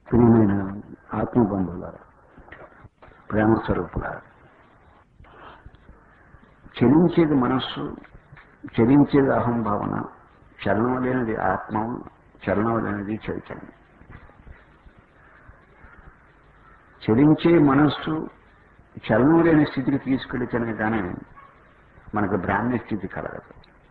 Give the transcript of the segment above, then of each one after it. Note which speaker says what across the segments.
Speaker 1: ప్రియమైన ఆత్మబంధువులారా ప్రేమ స్వరూపులారా చలించేది మనస్సు చలించేది అహంభావన చలనం లేనిది ఆత్మ చలనం లేనిది చైతన్యం చలించే మనస్సు చలనం లేని స్థితికి తీసుకెళ్తేనే కానీ మనకు బ్రాహ్మణ స్థితి కలగదు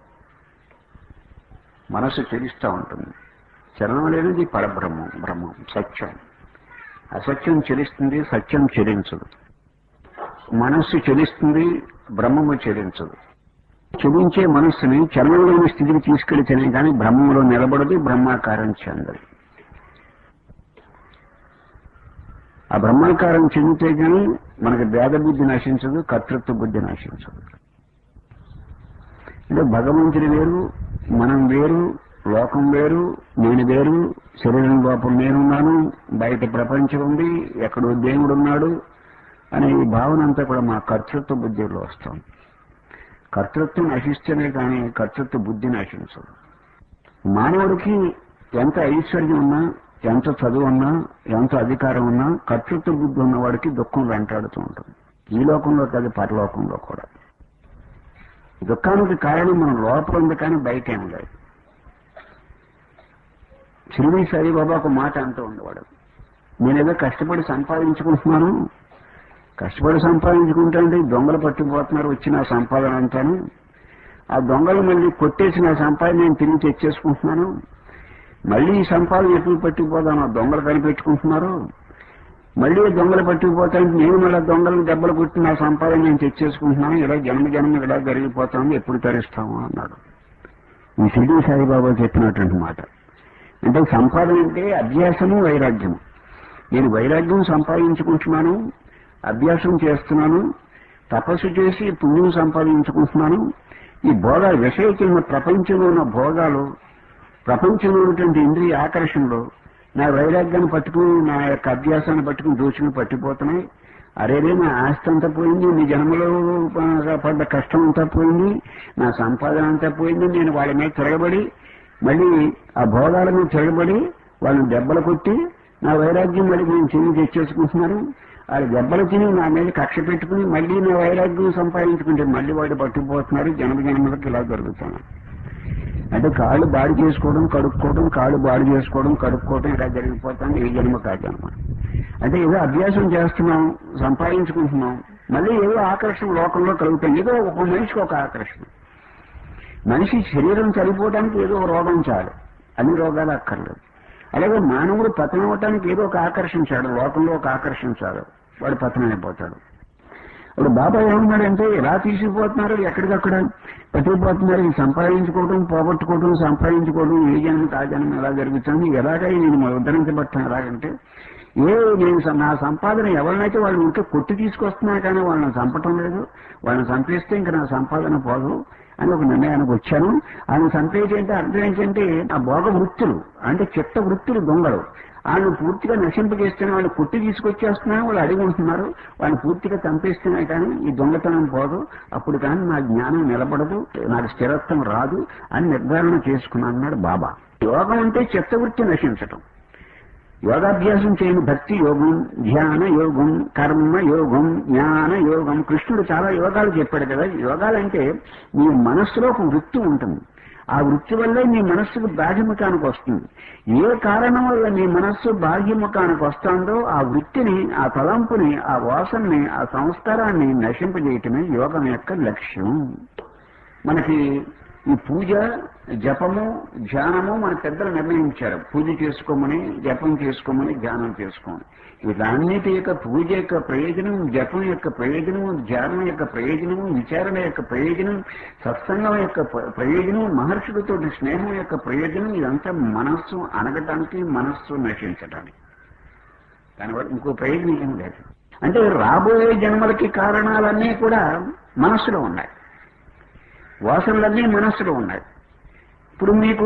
Speaker 1: మనస్సు చెలిస్తూ ఉంటుంది చలనం లేనిది పరబ్రహ్మం బ్రహ్మం సత్యం అసత్యం చెలిస్తుంది సత్యం చెలించదు మనస్సు చెలిస్తుంది బ్రహ్మము చెలించదు చెలించే మనస్సుని చలనంలోని స్థితికి తీసుకెళ్తేనే కానీ బ్రహ్మంలో నిలబడదు బ్రహ్మాకారం చెందదు ఆ బ్రహ్మాకారం చెందితే కానీ మనకి భేద బుద్ధి నశించదు కర్తృత్వ బుద్ధి నశించదు అంటే భగవంతుడి వేరు మనం వేరు లోకం వేరు నేను వేరు శరీరం లోపల నేనున్నాను బయట ప్రపంచం ఉంది ఎక్కడో దేవుడు ఉన్నాడు అనే ఈ భావన అంతా కూడా మా కర్తృత్వ బుద్ధిలో వస్తాం కర్తృత్వం నశిస్తేనే కానీ కర్తృత్వ బుద్ధి నశించదు మానవుడికి ఎంత ఐశ్వర్యం ఉన్నా ఎంత చదువు ఉన్నా ఎంత అధికారం ఉన్నా కర్తృత్వ బుద్ధి ఉన్నవాడికి దుఃఖం వెంటాడుతూ ఉంటుంది ఈ లోకంలో కాదు పరలోకంలో కూడా దుఃఖానికి కారణం మనం లోపల ఉంది కానీ బయట ఏం లేదు షిరిడి సాయిబాబా ఒక మాట అంటూ ఉండేవాడు నేనేదో కష్టపడి సంపాదించుకుంటున్నాను కష్టపడి సంపాదించుకుంటే అంటే దొంగలు పట్టిపోతున్నారు వచ్చిన సంపాదన అంతాను ఆ దొంగలు మళ్ళీ కొట్టేసి నా సంపాదన నేను తిరిగి తెచ్చేసుకుంటున్నాను మళ్ళీ ఈ సంపాదన ఎప్పుడు పట్టుకుపోతాను దొంగలు కనిపెట్టుకుంటున్నారు మళ్ళీ దొంగలు పట్టుకుపోతానికి నేను మళ్ళీ దొంగలను దెబ్బలు కొట్టి నా సంపాదన నేను తెచ్చేసుకుంటున్నాను ఇలా జన్మ జన్మ ఇలా జరిగిపోతాను ఎప్పుడు తరిస్తాము అన్నాడు ఈ షిరిడి సాయిబాబా చెప్పినటువంటి మాట అంటే సంపాదన అంటే అభ్యాసము వైరాగ్యము నేను వైరాగ్యం సంపాదించుకుంటున్నాను అభ్యాసం చేస్తున్నాను తపస్సు చేసి పుణ్యం సంపాదించుకుంటున్నాను ఈ భోగాలు విషయకిన్న ప్రపంచంలో ఉన్న భోగాలు ప్రపంచంలో ఉన్నటువంటి ఇంద్రియ ఆకర్షణలో నా వైరాగ్యాన్ని పట్టుకుని నా యొక్క అభ్యాసాన్ని పట్టుకుని దోచుకుని పట్టిపోతున్నాయి అరేరే నా ఆస్తి అంతా పోయింది నీ జన్మలో పడ్డ కష్టం అంతా పోయింది నా సంపాదన అంతా పోయింది నేను వాళ్ళ మీద తిరగబడి మళ్ళీ ఆ భోగాల మీద తిరగబడి వాళ్ళని దెబ్బలు కొట్టి నా వైరాగ్యం మళ్ళీ నేను చెయ్యి తెచ్చేసుకుంటున్నాను వాళ్ళు దెబ్బలు తిని నా మీద కక్ష పెట్టుకుని మళ్ళీ నా వైరాగ్యం సంపాదించుకుంటే మళ్ళీ వాడు పట్టుకుపోతున్నారు జన్మ జన్మలకు ఇలా జరుగుతాను అంటే కాళ్ళు బాడి చేసుకోవడం కడుక్కోవడం కాళ్ళు బాడి చేసుకోవడం కడుక్కోవడం ఇలా జరిగిపోతాను ఏ జన్మ కాదనమాట అంటే ఏదో అభ్యాసం చేస్తున్నాం సంపాదించుకుంటున్నాం మళ్ళీ ఏదో ఆకర్షణ లోకంలో కలుగుతాం ఏదో ఒక మనిషికి ఒక ఆకర్షణ మనిషి శరీరం చనిపోవడానికి ఏదో ఒక రోగం చాలు అన్ని రోగాలు అక్కర్లేదు అలాగే మానవుడు పతనం అవటానికి ఏదో ఒక ఆకర్షణ చాలు లోకంలో ఒక ఆకర్షణ చాలు వాడు పతనం అయిపోతాడు ఇప్పుడు బాబా ఏమన్నాడంటే ఎలా తీసుకుపోతున్నారు ఎక్కడికక్కడ పట్టుకుపోతున్నారు ఈ సంపాదించుకోవడం పోగొట్టుకోవడం సంపాదించుకోవడం ఏ జన్మ ఆ జన్మ ఎలా జరుగుతుంది ఎలాగ నేను ఉద్ధరించబడతాను ఎలాగంటే ఏ నేను నా సంపాదన ఎవరినైతే వాళ్ళు ఉంటే కొట్టి తీసుకొస్తున్నా కానీ వాళ్ళని చంపటం లేదు వాళ్ళని చంపేస్తే ఇంకా నా సంపాదన పోదు అని ఒక నిర్ణయానికి వచ్చాను ఆయన చంపేసి అంటే అర్థం ఏంటంటే ఆ భోగ వృత్తులు అంటే చిత్త వృత్తులు దొంగలు వాళ్ళు పూర్తిగా నశింపజేస్తేనే వాళ్ళు కొట్టి తీసుకొచ్చేస్తున్నారు వాళ్ళు అడిగి ఉంటున్నారు వాళ్ళని పూర్తిగా చంపేస్తున్నా కానీ ఈ దొంగతనం పోదు అప్పుడు కానీ నా జ్ఞానం నిలబడదు నాకు స్థిరత్వం రాదు అని నిర్ధారణ చేసుకున్నాను అన్నాడు బాబా యోగం అంటే చిత్తవృత్తి నశించటం యోగాభ్యాసం చేయని భక్తి యోగం ధ్యాన యోగం కర్మ యోగం జ్ఞాన యోగం కృష్ణుడు చాలా యోగాలు చెప్పాడు కదా యోగాలంటే మీ మనస్సులో ఒక వృత్తి ఉంటుంది ఆ వృత్తి వల్లే మీ మనస్సుకు బాహ్యముఖానికి వస్తుంది ఏ కారణం వల్ల మీ మనస్సు బాహ్యముఖానికి వస్తుందో ఆ వృత్తిని ఆ తలంపుని ఆ వాసనని ఆ సంస్కారాన్ని నశింపజేయటమే యోగం యొక్క లక్ష్యం మనకి ఈ పూజ జపము ధ్యానము మన పెద్దలు నిర్ణయించారు పూజ చేసుకోమని జపం చేసుకోమని ధ్యానం చేసుకోమని వీటన్నిటి యొక్క పూజ యొక్క ప్రయోజనం జపం యొక్క ప్రయోజనం ధ్యానం యొక్క ప్రయోజనం విచారణ యొక్క ప్రయోజనం సత్సంగం యొక్క ప్రయోజనం మహర్షులతో స్నేహం యొక్క ప్రయోజనం ఇదంతా మనస్సు అనగటానికి మనస్సు నశించటానికి దానివల్ల ఇంకో ప్రయోజనం ఏం లేదు అంటే రాబోయే జన్మలకి కారణాలన్నీ కూడా మనస్సులో ఉన్నాయి వాసనలన్నీ మనస్సులో ఉన్నాయి ఇప్పుడు మీకు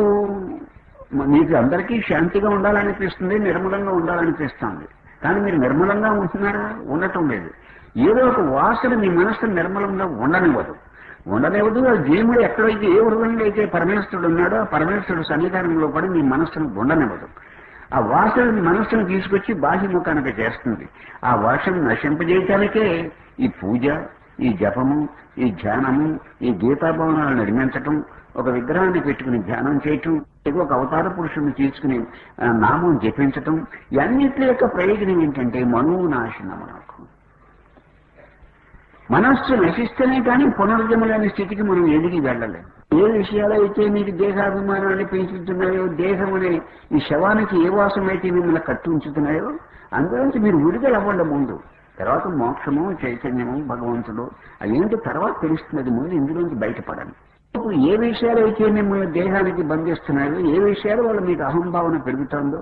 Speaker 1: మీకు అందరికీ శాంతిగా ఉండాలనిపిస్తుంది నిర్మలంగా ఉండాలనిపిస్తుంది కానీ మీరు నిర్మలంగా ఉంటున్నారా ఉండటం లేదు ఏదో ఒక వాసన మీ మనస్సు నిర్మలంగా ఉండనివ్వదు ఉండనివ్వదు ఆ జీవుడు ఎక్కడైతే ఏ హృదయంలో అయితే పరమేశ్వరుడు ఉన్నాడో ఆ పరమేశ్వరుడు సన్నిధానంలో పడి మీ మనస్సును ఉండనివ్వదు ఆ వాసన మనస్సును తీసుకొచ్చి బాహ్యముఖానికి చేస్తుంది ఆ వాసన నశింపజేయటానికే ఈ పూజ ఈ జపము ఈ ధ్యానము ఈ గీతాభవనాలు నిర్మించటం ఒక విగ్రహాన్ని పెట్టుకుని ధ్యానం చేయటం ఏదో ఒక అవతార పురుషుని తీసుకుని ఆ, నామం జపించటం ఇవన్నిటి యొక్క ప్రయోజనం ఏంటంటే మనోనాశనం నాకు మనస్సు నశిస్తేనే కానీ పునర్జన్మ లేని స్థితికి మనం ఎదిగి వెళ్ళలేం ఏ విషయాలైతే మీకు దేహాభిమానాన్ని పెంచుతున్నాయో దేహం అనే ఈ శవానికి ఏ వాసం అయితే మిమ్మల్ని కట్టి ఉంచుతున్నాయో అందులోంచి మీరు విడుదల అవ్వండి ముందు తర్వాత మోక్షము చైతన్యము భగవంతుడు అదేంటి తర్వాత తెలుస్తుంది అది ముందు ఇందులోంచి బయటపడండి ఇప్పుడు ఏ విషయాలు అయితే మిమ్మల్ని దేహానికి బంధిస్తున్నాయో ఏ విషయాల వల్ల మీకు అహంభావన పెరుగుతుందో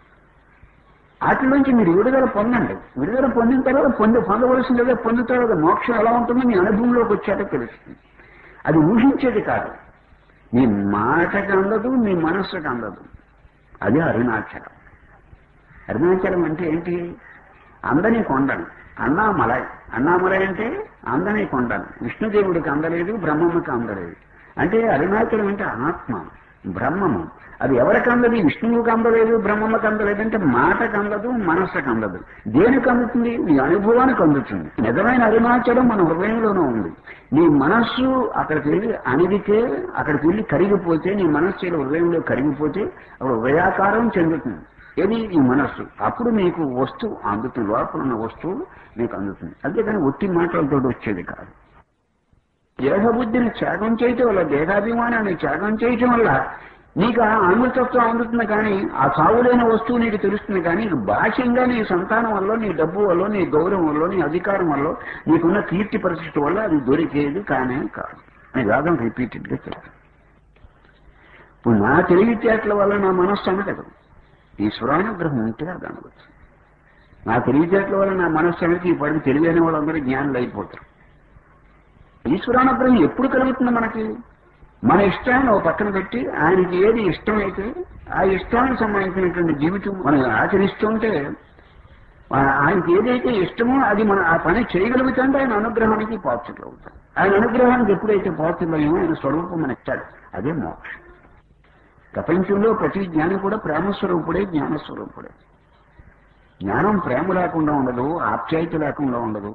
Speaker 1: వాటిలోంచి మీరు విడుదల పొందండి విడుదల పొందిన తర్వాత పొంది పొందవలసిందే పొందుతారు కదా మోక్షం ఎలా ఉంటుందో మీ అనుభవంలోకి వచ్చాక తెలుస్తుంది అది ఊహించేది కాదు మీ మాటకు అందదు మీ మనస్సుకు అందదు అది అరుణాచలం అరుణాచలం అంటే ఏంటి అందని కొండను అన్నామలై అన్నామలై అంటే అందని కొండను విష్ణుదేవుడికి అందలేదు బ్రహ్మముకి అందలేదు అంటే అరుణాచలం అంటే ఆత్మ బ్రహ్మము అది ఎవరికి అందదు విష్ణువుకి అందలేదు బ్రహ్మముకి అందలేదు అంటే మాటకు అందదు మనస్సుకు అందదు దేనికి అందుతుంది నీ అనుభవానికి అందుతుంది నిజమైన అరుణాచలం మన హృదయంలోనే ఉంది నీ మనస్సు అక్కడికి వెళ్ళి అణిగితే అక్కడికి వెళ్ళి కరిగిపోతే నీ మనస్సు ఇలా హృదయంలో కరిగిపోతే అప్పుడు హృదయాకారం చెందుతుంది ఏది ఈ మనస్సు అప్పుడు మీకు వస్తువు అందుతుంది లోపల ఉన్న వస్తువు మీకు అందుతుంది అంతేకాని ఒట్టి మాటలతో వచ్చేది కాదు దేహబుద్ధిని త్యాగం చేయటం వల్ల దేహాభిమానాన్ని త్యాగం చేయటం వల్ల నీకు ఆ అమృతత్వం అందుతుంది కానీ ఆ సావులైన వస్తువు నీకు తెలుస్తుంది కానీ నీకు బాహ్యంగా నీ సంతానం వల్ల నీ డబ్బు వల్ల నీ గౌరవం వల్ల నీ అధికారం వల్ల నీకున్న కీర్తి పరిస్థితి వల్ల అది దొరికేది కానే కాదు అని వేదం రిపీటెడ్ గా చెప్తాను ఇప్పుడు నా తెలివితేటల వల్ల నా మనస్సు అనగదు ఈశ్వరానుగ్రహం ఉంటే అది అనవచ్చు నా తెలివితేటల వల్ల నా మనస్సు అనేది ఈ పడికి తెలివైన వాళ్ళందరూ జ్ఞానులు అయిపోతారు ఈశ్వరానుగ్రహం ఎప్పుడు కలుగుతుంది మనకి మన ఇష్టాన్ని ఒక పక్కన పెట్టి ఆయనకి ఏది ఇష్టమైతే ఆ ఇష్టానికి సంబంధించినటువంటి జీవితం మనం ఆచరిస్తుంటే ఆ- ఆయనకి ఏదైతే ఇష్టమో అది మనం ఆ పని చేయగలుగుతుంటే ఆయన అనుగ్రహానికి పాత్రలు అవుతాం ఆయన అనుగ్రహానికి ఎప్పుడైతే పాత్రలయ్యో ఆయన స్వరూపం మన ఇచ్చాడు అదే మోక్షం ప్రపంచంలో ప్రతి జ్ఞాని కూడా ప్రేమస్వరూపుడే జ్ఞానస్వరూపుడే జ్ఞానం ప్రేమ లేకుండా ఉండదు ఆప్యాయత లేకుండా ఉండదు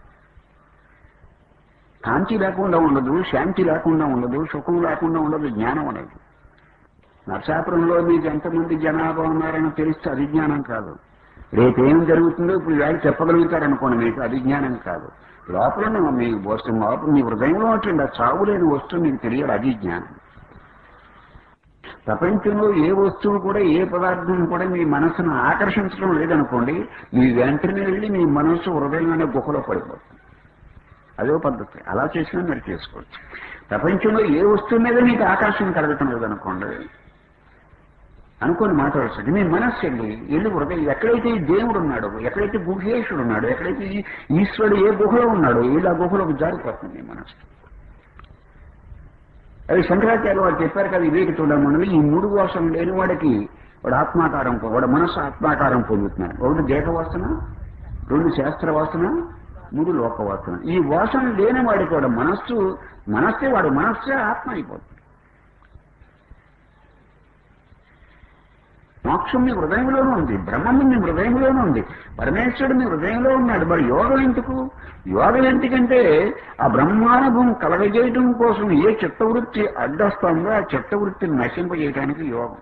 Speaker 1: కాంతి లేకుండా ఉండదు శాంతి లేకుండా ఉండదు సుఖం లేకుండా ఉండదు జ్ఞానం అనేది నరసాపురంలో మీకు ఎంతమంది జనాభా ఉన్నారని తెలిస్తే అది జ్ఞానం కాదు రేపేం జరుగుతుందో ఇప్పుడు వాళ్ళు చెప్పగలుగుతారనుకోండి మీకు అది జ్ఞానం కాదు లోపల ఉన్న మీ వస్తువు లోపల మీ హృదయంలో ఉంటుంది ఆ చావు లేని వస్తువు మీకు తెలియాలి అది జ్ఞానం ప్రపంచంలో ఏ వస్తువు కూడా ఏ పదార్థం కూడా మీ మనసును ఆకర్షించడం లేదనుకోండి మీ వెంటనే వెళ్ళి మీ మనస్సు హృదయంలోనే గుహలో పడిపోతుంది అదో పద్ధతి అలా చేసినా మీరు చేసుకోవచ్చు ప్రపంచంలో ఏ వస్తువు మీద మీకు ఆకర్షణ కలగటం లేదనుకోండి అనుకోని మాట్లాడచ్చు మీ మనస్సు వెళ్ళి వెళ్ళి హృదయం ఎక్కడైతే ఈ దేవుడు ఉన్నాడో ఎక్కడైతే గుహేశుడు ఉన్నాడో ఎక్కడైతే ఈ ఈశ్వరుడు ఏ గుహలో ఉన్నాడో వీళ్ళు ఆ గుహలోకి జారిపోతుంది మీ మనస్సు అది శంకరాచార్య వారు చెప్పారు కదా వివేక చూడమని ఈ మూడు వాసన లేని వాడికి వాడు ఆత్మాకారం పొ- వాడు మనస్సు ఆత్మాకారం పొందుతున్నాడు ఒకటి దేహ వాసన రెండు శాస్త్ర వాసన మూడు లోక వాసన ఈ వాసన లేని వాడికి వాడు మనస్సు మనస్సే వాడు మనస్సే ఆత్మ అయిపోతుంది మోక్షం మీ హృదయంలోనే ఉంది బ్రహ్మం మీ హృదయంలోనే ఉంది పరమేశ్వరుడు మీ హృదయంలో ఉన్నాడు మరి యోగం ఎందుకు యోగం ఎందుకంటే ఆ బ్రహ్మానుభవం కలగజేయడం కోసం ఏ చిత్తవృత్తి అడ్డొస్తుందో ఆ చిత్తవృత్తిని నశింపజేయడానికి యోగం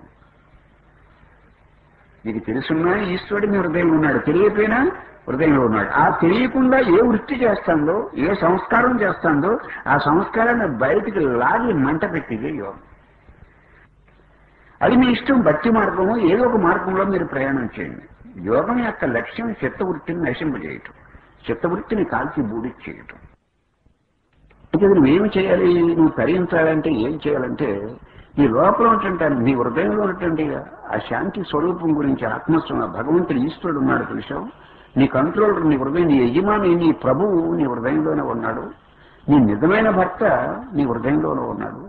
Speaker 1: నీకు తెలుసున్నా ఈశ్వరుడు మీ హృదయంలో ఉన్నాడు తెలియకపోయినా హృదయంలో ఉన్నాడు ఆ తెలియకుండా ఏ వృత్తి చేస్తాందో ఏ సంస్కారం చేస్తాందో ఆ సంస్కారాన్ని బయటికి లాగి మంట పెట్టిదే యోగం అది మీ ఇష్టం భక్తి మార్గము ఏదో ఒక మార్గంలో మీరు ప్రయాణం చేయండి యోగం యొక్క లక్ష్యం చిత్తవృత్తిని నశింపజేయటం చిత్తవృత్తిని కాల్చి బూడి చేయటం అయితే నువ్వు ఏమి చేయాలి నువ్వు తరించాలంటే ఏం చేయాలంటే నీ లోపల ఉంటుంటాను నీ హృదయంలో ఉన్నటువంటి ఆ శాంతి స్వరూపం గురించి ఆత్మస్వ భగవంతుడు ఈశ్వరుడు ఉన్నాడు తెలుసావు నీ కంట్రోలర్ నీ హృదయం నీ యజమాని నీ ప్రభువు నీ హృదయంలోనే ఉన్నాడు నీ నిజమైన భర్త నీ హృదయంలోనే ఉన్నాడు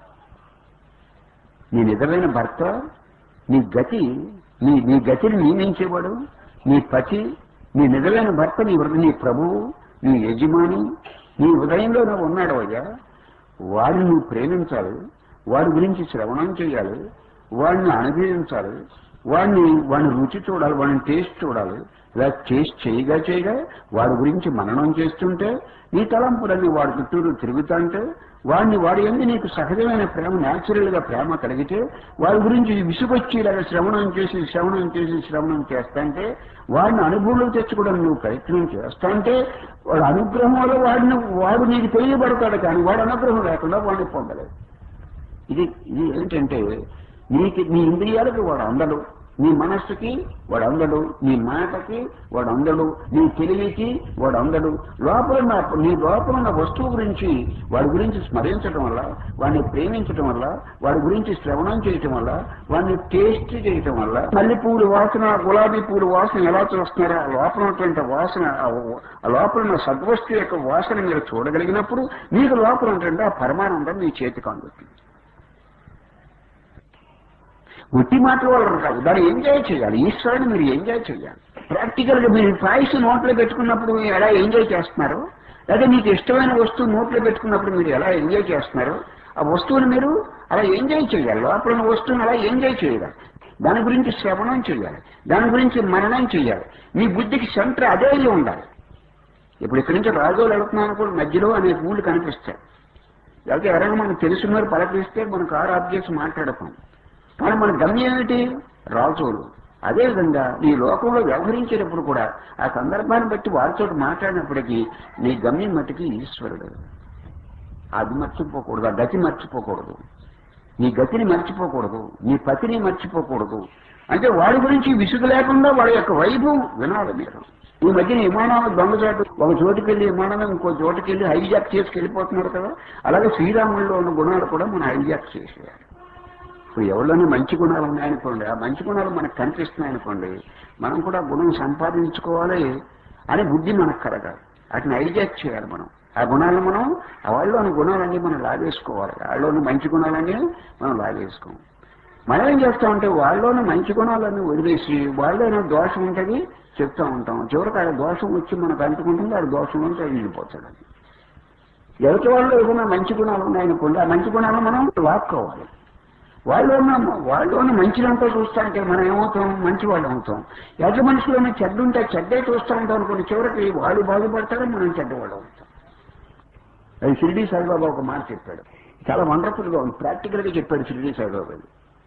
Speaker 1: నీ నిజమైన భర్త నీ గతి నీ నీ గతిని నియమించేవాడు నీ పతి నీ నిజమైన భర్త నీ హృదయ నీ ప్రభువు నీ యజమాని నీ హృదయంలోనే ఉన్నాడు అయ్యా వాడిని నువ్వు ప్రేమించాలి వాడి గురించి శ్రవణం చేయాలి వాడిని అనుభవించాలి వాడిని వాడిని రుచి చూడాలి వాడిని టేస్ట్ చూడాలి ఇలా టేస్ట్ చేయగా చేయగా వాడి గురించి మననం చేస్తుంటే నీ తలంపులన్నీ వాడి చుట్టూరు తిరుగుతుంటే వాడిని వాడి ఎందు నీకు సహజమైన ప్రేమ న్యాచురల్ గా ప్రేమ కలిగితే వాడి గురించి విసుగొచ్చి ఇలాగ శ్రవణం చేసి శ్రవణం చేసి శ్రవణం చేస్తాంటే వాడిని అనుభవంలో తెచ్చుకోవడం నువ్వు ప్రయత్నం చేస్తాంటే వాడు అనుగ్రహం వల్ల వాడిని వాడు నీకు తెలియబడతాడు కానీ వాడు అనుగ్రహం లేకుండా వాడిని పొందలేదు ఇది ఇది ఏంటంటే నీకు నీ ఇంద్రియాలకు వాడు అందడు నీ మనస్సుకి వాడు అందడు నీ మాటకి వాడు అందడు నీ తెలివికి వాడు అందడు లోపల ఉన్న నీ లోపల ఉన్న వస్తువు గురించి వాడి గురించి స్మరించడం వల్ల వాడిని ప్రేమించడం వల్ల వాడి గురించి శ్రవణం చేయటం వల్ల వాడిని టేస్ట్ చేయటం వల్ల మల్లె పూలు వాసన గులాబీ పూలు వాసన ఎలా చూస్తున్నారో ఆ లోపల ఉన్నటువంటి వాసన ఆ ఆ లోపల ఉన్న సద్వస్తు యొక్క వాసన మీరు చూడగలిగినప్పుడు మీకు లోపల ఉన్నటువంటి ఆ పరమానందం మీ చేతికి అందుతుంది ఉట్టి మాటల వల్ల కాదు దాన్ని ఎంజాయ్ చేయాలి ఈశ్వరుని మీరు ఎంజాయ్ చేయాలి ప్రాక్టికల్ గా మీరు పాయసం నోట్లో పెట్టుకున్నప్పుడు మీరు ఎలా ఎంజాయ్ చేస్తున్నారు లేదా మీకు ఇష్టమైన వస్తువు నోట్లో పెట్టుకున్నప్పుడు మీరు ఎలా ఎంజాయ్ చేస్తున్నారు ఆ వస్తువుని మీరు అలా ఎంజాయ్ చేయాలి లోపల ఉన్న వస్తువుని అలా ఎంజాయ్ చేయాలి దాని గురించి శ్రవణం చేయాలి దాని గురించి మననం చేయాలి మీ బుద్ధికి సెంటర్ అదే అయి ఉండాలి ఇప్పుడు ఇక్కడి నుంచి రాజోలు వెళుతున్నాను కూడా మధ్యలో అనేక ఊళ్ళు కనిపిస్తాయి లేకపోతే ఎవరైనా మనకు తెలిసినారు పలకరిస్తే మన కారు ఆఫ్ చేసి మాట్లాడతాం కానీ మన గమ్యం ఏమిటి రాజోలు అదేవిధంగా నీ లోకంలో వ్యవహరించేటప్పుడు కూడా ఆ సందర్భాన్ని బట్టి వారితో మాట్లాడినప్పటికీ నీ గమ్యం మట్టికి ఈశ్వరుడు అది మర్చిపోకూడదు ఆ గతి మర్చిపోకూడదు నీ గతిని మర్చిపోకూడదు నీ పతిని మర్చిపోకూడదు అంటే వాడి గురించి విసుగు లేకుండా వాడి యొక్క వైభవం వినాలి మీరు ఈ మధ్యన విమానాలు దొంగచాటు ఒక చోటుకి వెళ్ళి విమానం ఇంకో చోటుకి వెళ్ళి హైజాక్ చేసుకు వెళ్ళిపోతున్నారు కదా అలాగే శ్రీరాముల్లో ఉన్న గుణాలు కూడా మనం హైజాక్ చేసేయాలి ఇప్పుడు ఎవరిలోనే మంచి గుణాలు ఉన్నాయనుకోండి ఆ మంచి గుణాలు మనకు కనిపిస్తున్నాయనుకోండి మనం కూడా గుణం సంపాదించుకోవాలి అనే బుద్ధి మనకు కలగాలి వాటిని హైజాక్ చేయాలి మనం ఆ గుణాలను మనం ఆ వాళ్ళలోని గుణాలన్నీ మనం లాగేసుకోవాలి వాళ్ళలోని మంచి గుణాలన్నీ మనం లాగేసుకోం మనం ఏం చేస్తామంటే వాళ్ళలోని మంచి గుణాలన్నీ వదిలేసి వాళ్ళలోనే దోషం ఉంటుంది చెప్తా ఉంటాం చివరికి ఆ దోషం వచ్చి మనకు అంటుకుంటుంది ఆ దోషం నుంచి అది వెళ్ళిపోతాడు అది ఎవరి వాళ్ళు ఏదైనా మంచి గుణాలు ఉన్నాయనుకోండి ఆ మంచి గుణాలను మనం లాక్కోవాలి వాళ్ళు ఉన్న వాళ్ళు ఉన్న మంచిదంతా చూస్తా అంటే మనం ఏమవుతాం మంచి వాళ్ళు అవుతాం ఎదుటి మనుషులు చెడ్డ ఉంటే చెడ్డే చూస్తూ ఉంటాం అనుకోండి చివరికి వాళ్ళు బాగుపడతారో మనం చెడ్డవాళ్ళు అవుతాం అది షిరిడి సాయిబాబా ఒక మాట చెప్పాడు చాలా వండర్ఫుల్ గా ఉంది ప్రాక్టికల్ గా చెప్పాడు షిరిడి సాయిబాబా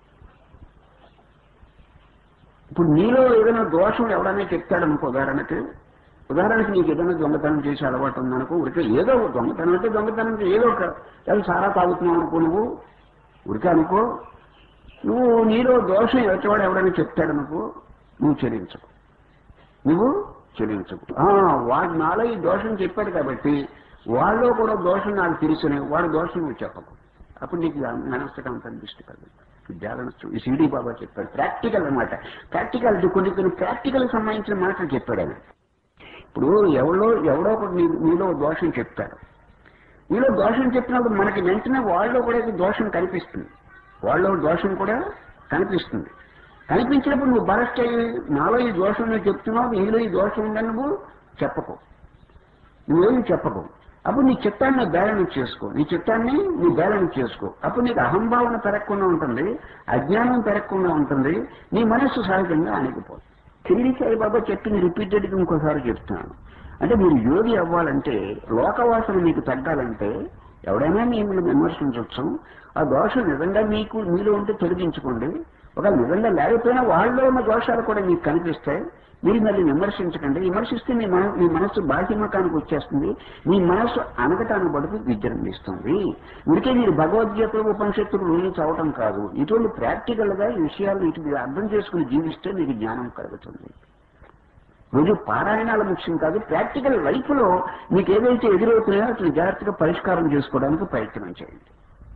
Speaker 1: ఇప్పుడు నీలో ఏదైనా దోషం ఎవడైనా చెప్తాడు అనుకో ఉదాహరణకి ఉదాహరణకి నీకు ఏదైనా దొంగతనం చేసి అలవాటు ఉందనుకో ఉడికే ఏదో ఒక దొంగతనం అంటే దొంగతనం అంటే ఏదో ఒక లేదా సారా తాగుతున్నావు అనుకో నువ్వు ఉడికే అనుకో నువ్వు నీలో దోషం ఎచ్చవాడు ఎవడైనా చెప్తాడు అనుకో నువ్వు చెల్లించవు నువ్వు చెల్లించవు ఆ, వాడు నాలో ఈ దోషం చెప్పాడు కాబట్టి వాళ్ళలో కూడా దోషం నాకు తెలుసునే వాడి దోషం నువ్వు చెప్పకు అప్పుడు నీకు మనస్సుకు అంత దృష్టి కలదు బ్యాలెన్స్ ఈ సిడి బాబా చెప్పాడు ప్రాక్టికల్ అన్నమాట ప్రాక్టికల్ కొన్ని కొన్ని ప్రాక్టికల్ సంబంధించిన మాటలు చెప్పాడు ఆయన ఇప్పుడు ఎవరో ఎవడో ఒకటి నీ- నీలో దోషం చెప్తాడు నీలో దోషం చెప్పినప్పుడు మనకి వెంటనే వాళ్ళలో కూడా ఈ దోషం కనిపిస్తుంది వాళ్ళలో దోషం కూడా కనిపిస్తుంది కనిపించినప్పుడు నువ్వు బరస్ట్ అయ్యి నాలో ఈ దోషం నువ్వు చెప్తున్నావు నీలో ఈ దోషం ఉందని నువ్వు చెప్పకు నువ్వేమి చెప్పకు అప్పుడు నీ చిత్తాన్ని బ్యాలెన్స్ చేసుకో నీ చిత్తాన్ని నీ బ్యాలెన్స్ చేసుకో అప్పుడు నీకు అహంభావన పెరగకుండా ఉంటుంది అజ్ఞానం పెరగకుండా ఉంటుంది నీ మనస్సు సహజంగా అణిగిపోతుంది షిరిడి సాయిబాబా చెప్పింది రిపీటెడ్గా ఇంకోసారి చెప్తున్నాను అంటే మీరు యోగి అవ్వాలంటే లోకవాసన మీకు తగ్గాలంటే ఎవడైనా మిమ్మల్ని విమర్శించవచ్చు ఆ దోషం నిజంగా మీకు మీలో ఉంటే తొలగించుకోండి ఒక నిజంగా లేకపోయినా వాళ్ళలో ఉన్న దోషాలు కూడా మీకు కనిపిస్తాయి మీరు మళ్ళీ విమర్శించకండి విమర్శిస్తే మీ మన మీ మనస్సు బాహ్యమకానికి వచ్చేస్తుంది మీ మనస్సు అనగటానికి బడుకు విజృంభిస్తుంది ఉడికే మీరు భగవద్గీత ఉపనిషత్తులు రోజు చదవటం కాదు ఇటువంటి ప్రాక్టికల్ గా ఈ విషయాలు ఇటు మీరు అర్థం చేసుకుని జీవిస్తే మీకు జ్ఞానం కలుగుతుంది రోజు పారాయణాల ముఖ్యం కాదు ప్రాక్టికల్ లైఫ్ లో మీకు ఏదైతే ఎదురవుతున్నాయో అట్లా జాగ్రత్తగా పరిష్కారం చేసుకోవడానికి ప్రయత్నం చేయండి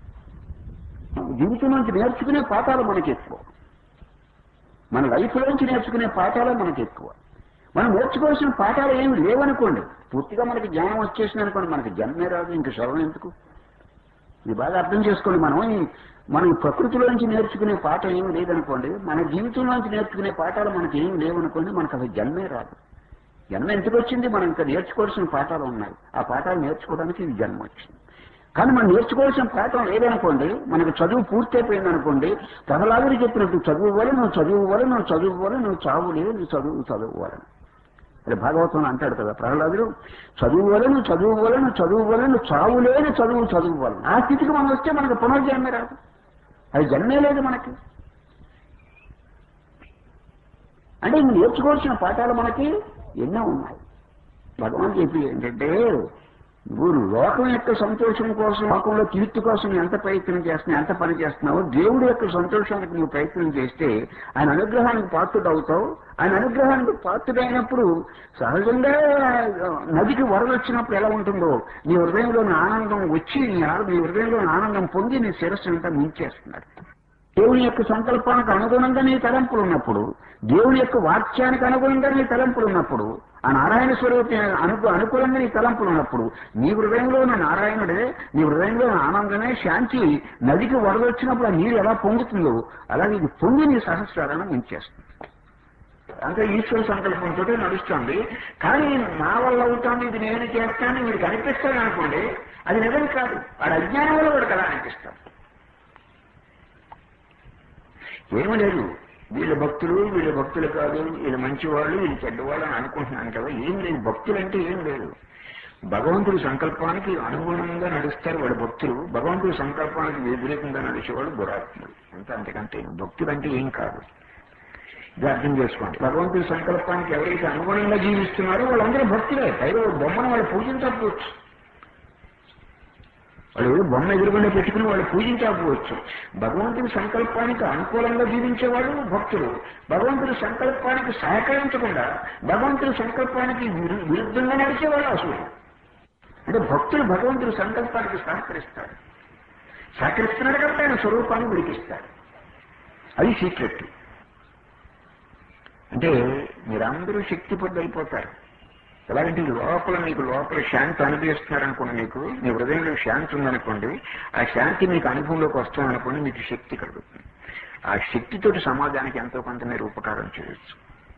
Speaker 1: జీవితం నుంచి నేర్చుకునే పాఠాలు మనకి ఎక్కువ మన లైఫ్ నుంచి నేర్చుకునే పాఠాలే మనకి ఎక్కువ మనం నేర్చుకోవాల్సిన పాఠాలు ఏమి లేవనుకోండి పూర్తిగా మనకి జ్ఞానం వచ్చేసింది అనుకోండి మనకి జన్మే రాదు ఇంక శ్రవణం ఎందుకు ఇది బాగా అర్థం చేసుకోండి మనం ఈ- మనం ఈ ప్రకృతిలో నుంచి నేర్చుకునే పాఠం ఏమి లేదనుకోండి మన జీవితంలో నుంచి నేర్చుకునే పాఠాలు మనకి ఏమి లేవనుకోండి మనకు అసలు జన్మే రాదు జన్మ ఎందుకు వచ్చింది మనం ఇంకా నేర్చుకోవాల్సిన పాఠాలు ఉన్నాయి ఆ పాఠాలు నేర్చుకోవడానికి ఈ జన్మ వచ్చింది కానీ మనం నేర్చుకోవాల్సిన పాఠం లేదనుకోండి మనకు చదువు పూర్తయిపోయింది అనుకోండి ప్రహ్లాదుడు చెప్పినట్టు చదువు వల్ల నువ్వు చదువు వల్ల నువ్వు చదువు వల్ల నువ్వు చావు లేదు నువ్వు చదువు చదువు వల్ల అది భాగవతం అంటాడు కదా ప్రహ్లాదుడు చదువు వల్ల నువ్వు చదువు వల్ల నువ్వు చదువు వల్ల నువ్వు చావు లేని చదువు చదువు వల్ల ఆ స్థితికి మనం వస్తే మనకు పునర్జన్మే రాదు అది జన్మే లేదు మనకి అంటే ఇంక నేర్చుకోవాల్సిన పాఠాలు మనకి ఎన్నో ఉన్నాయి భగవాన్ చెప్పి ఏంటంటే నువ్వు లోకం యొక్క సంతోషం కోసం లోకంలో కీర్తి కోసం ఎంత ప్రయత్నం చేస్తున్నావు ఎంత పని చేస్తున్నావో దేవుడి యొక్క సంతోషానికి నువ్వు ప్రయత్నం చేస్తే ఆయన అనుగ్రహానికి పాత్రుడు అవుతావు ఆయన అనుగ్రహానికి పాత్రుడైనప్పుడు సహజంగా నదికి వరద వచ్చినప్పుడు ఎలా ఉంటుందో నీ హృదయంలోని ఆనందం వచ్చి నీ ఆ- నీ హృదయంలోని ఆనందం పొంది నీ శిరస్సు అంతా మించేస్తున్నాడు దేవుని యొక్క సంకల్పానికి అనుగుణంగా నీ తలంపులు ఉన్నప్పుడు దేవుని యొక్క వాక్యానికి అనుగుణంగా నీ తలంపులు ఉన్నప్పుడు ఆ నారాయణ స్వరూపి అనుకు అనుకూలంగా నీ తలంపులు ఉన్నప్పుడు నీ హృదయంలో ఉన్న నారాయణుడే నీ హృదయంలో ఉన్న ఆనందమే శాంతి నదికి వరద వచ్చినప్పుడు ఆ నీరు ఎలా పొంగుతుందో అలాగే ఇది పొంగి నీ సహస్రాలను మించేస్తుంది అంటే ఈశ్వర సంకల్పంతో నడుస్తుంది కానీ నా వల్ల అవుతాను ఇది నేను చేస్తాను వీడికి అనిపిస్తాను అనుకోండి అది నిజం కాదు వాడు అజ్ఞానం వల్ల వాడికి అలా అనిపిస్తాడు ఏమీ లేదు వీళ్ళ భక్తులు వీళ్ళ భక్తులు కాదు వీళ్ళు మంచివాళ్ళు వీళ్ళు చెడ్డవాళ్ళు అని అనుకుంటున్నాను కదా ఏం లేదు భక్తులు అంటే ఏం లేదు భగవంతుడి సంకల్పానికి అనుగుణంగా నడుస్తారు వాళ్ళ భక్తులు భగవంతుడి సంకల్పానికి వ్యతిరేకంగా నడిచేవాళ్ళు దురాత్ములు అంత అంతకంటే భక్తులు అంటే ఏం కాదు ఇది అర్థం చేసుకోండి భగవంతుడి సంకల్పానికి ఎవరైతే అనుగుణంగా జీవిస్తున్నారో వాళ్ళందరూ భక్తులే పైగా బొమ్మను వాళ్ళు పూజించకపోవచ్చు వాళ్ళు బొమ్మ ఎదురుగుండా పెట్టుకుని వాళ్ళు పూజించకపోవచ్చు భగవంతుడి సంకల్పానికి అనుకూలంగా జీవించేవాళ్ళు భక్తులు భగవంతుడి సంకల్పానికి సహకరించకుండా భగవంతుడి సంకల్పానికి విరు- విరుద్ధంగా నడిచేవాళ్ళు అసలు అంటే భక్తులు భగవంతుడి సంకల్పానికి సహకరిస్తారు సహకరిస్తున్నాడు కాబట్టి ఆయన స్వరూపాన్ని విడికిస్తాడు అది సీక్రెట్ అంటే మీరందరూ శక్తిపడ్డ అయిపోతారు ఎలాగంటే ఈ లోపల మీకు లోపల శాంతి అనుభవిస్తున్నారు అనుకోండి మీకు మీ హృదయంలో శాంతి ఉందనుకోండి ఆ శాంతి మీకు అనుభవంలోకి వస్తుంది అనుకోండి మీకు శక్తి కలుగుతుంది ఆ శక్తితోటి సమాజానికి ఎంతో కొంత మీరు ఉపకారం చేయొచ్చు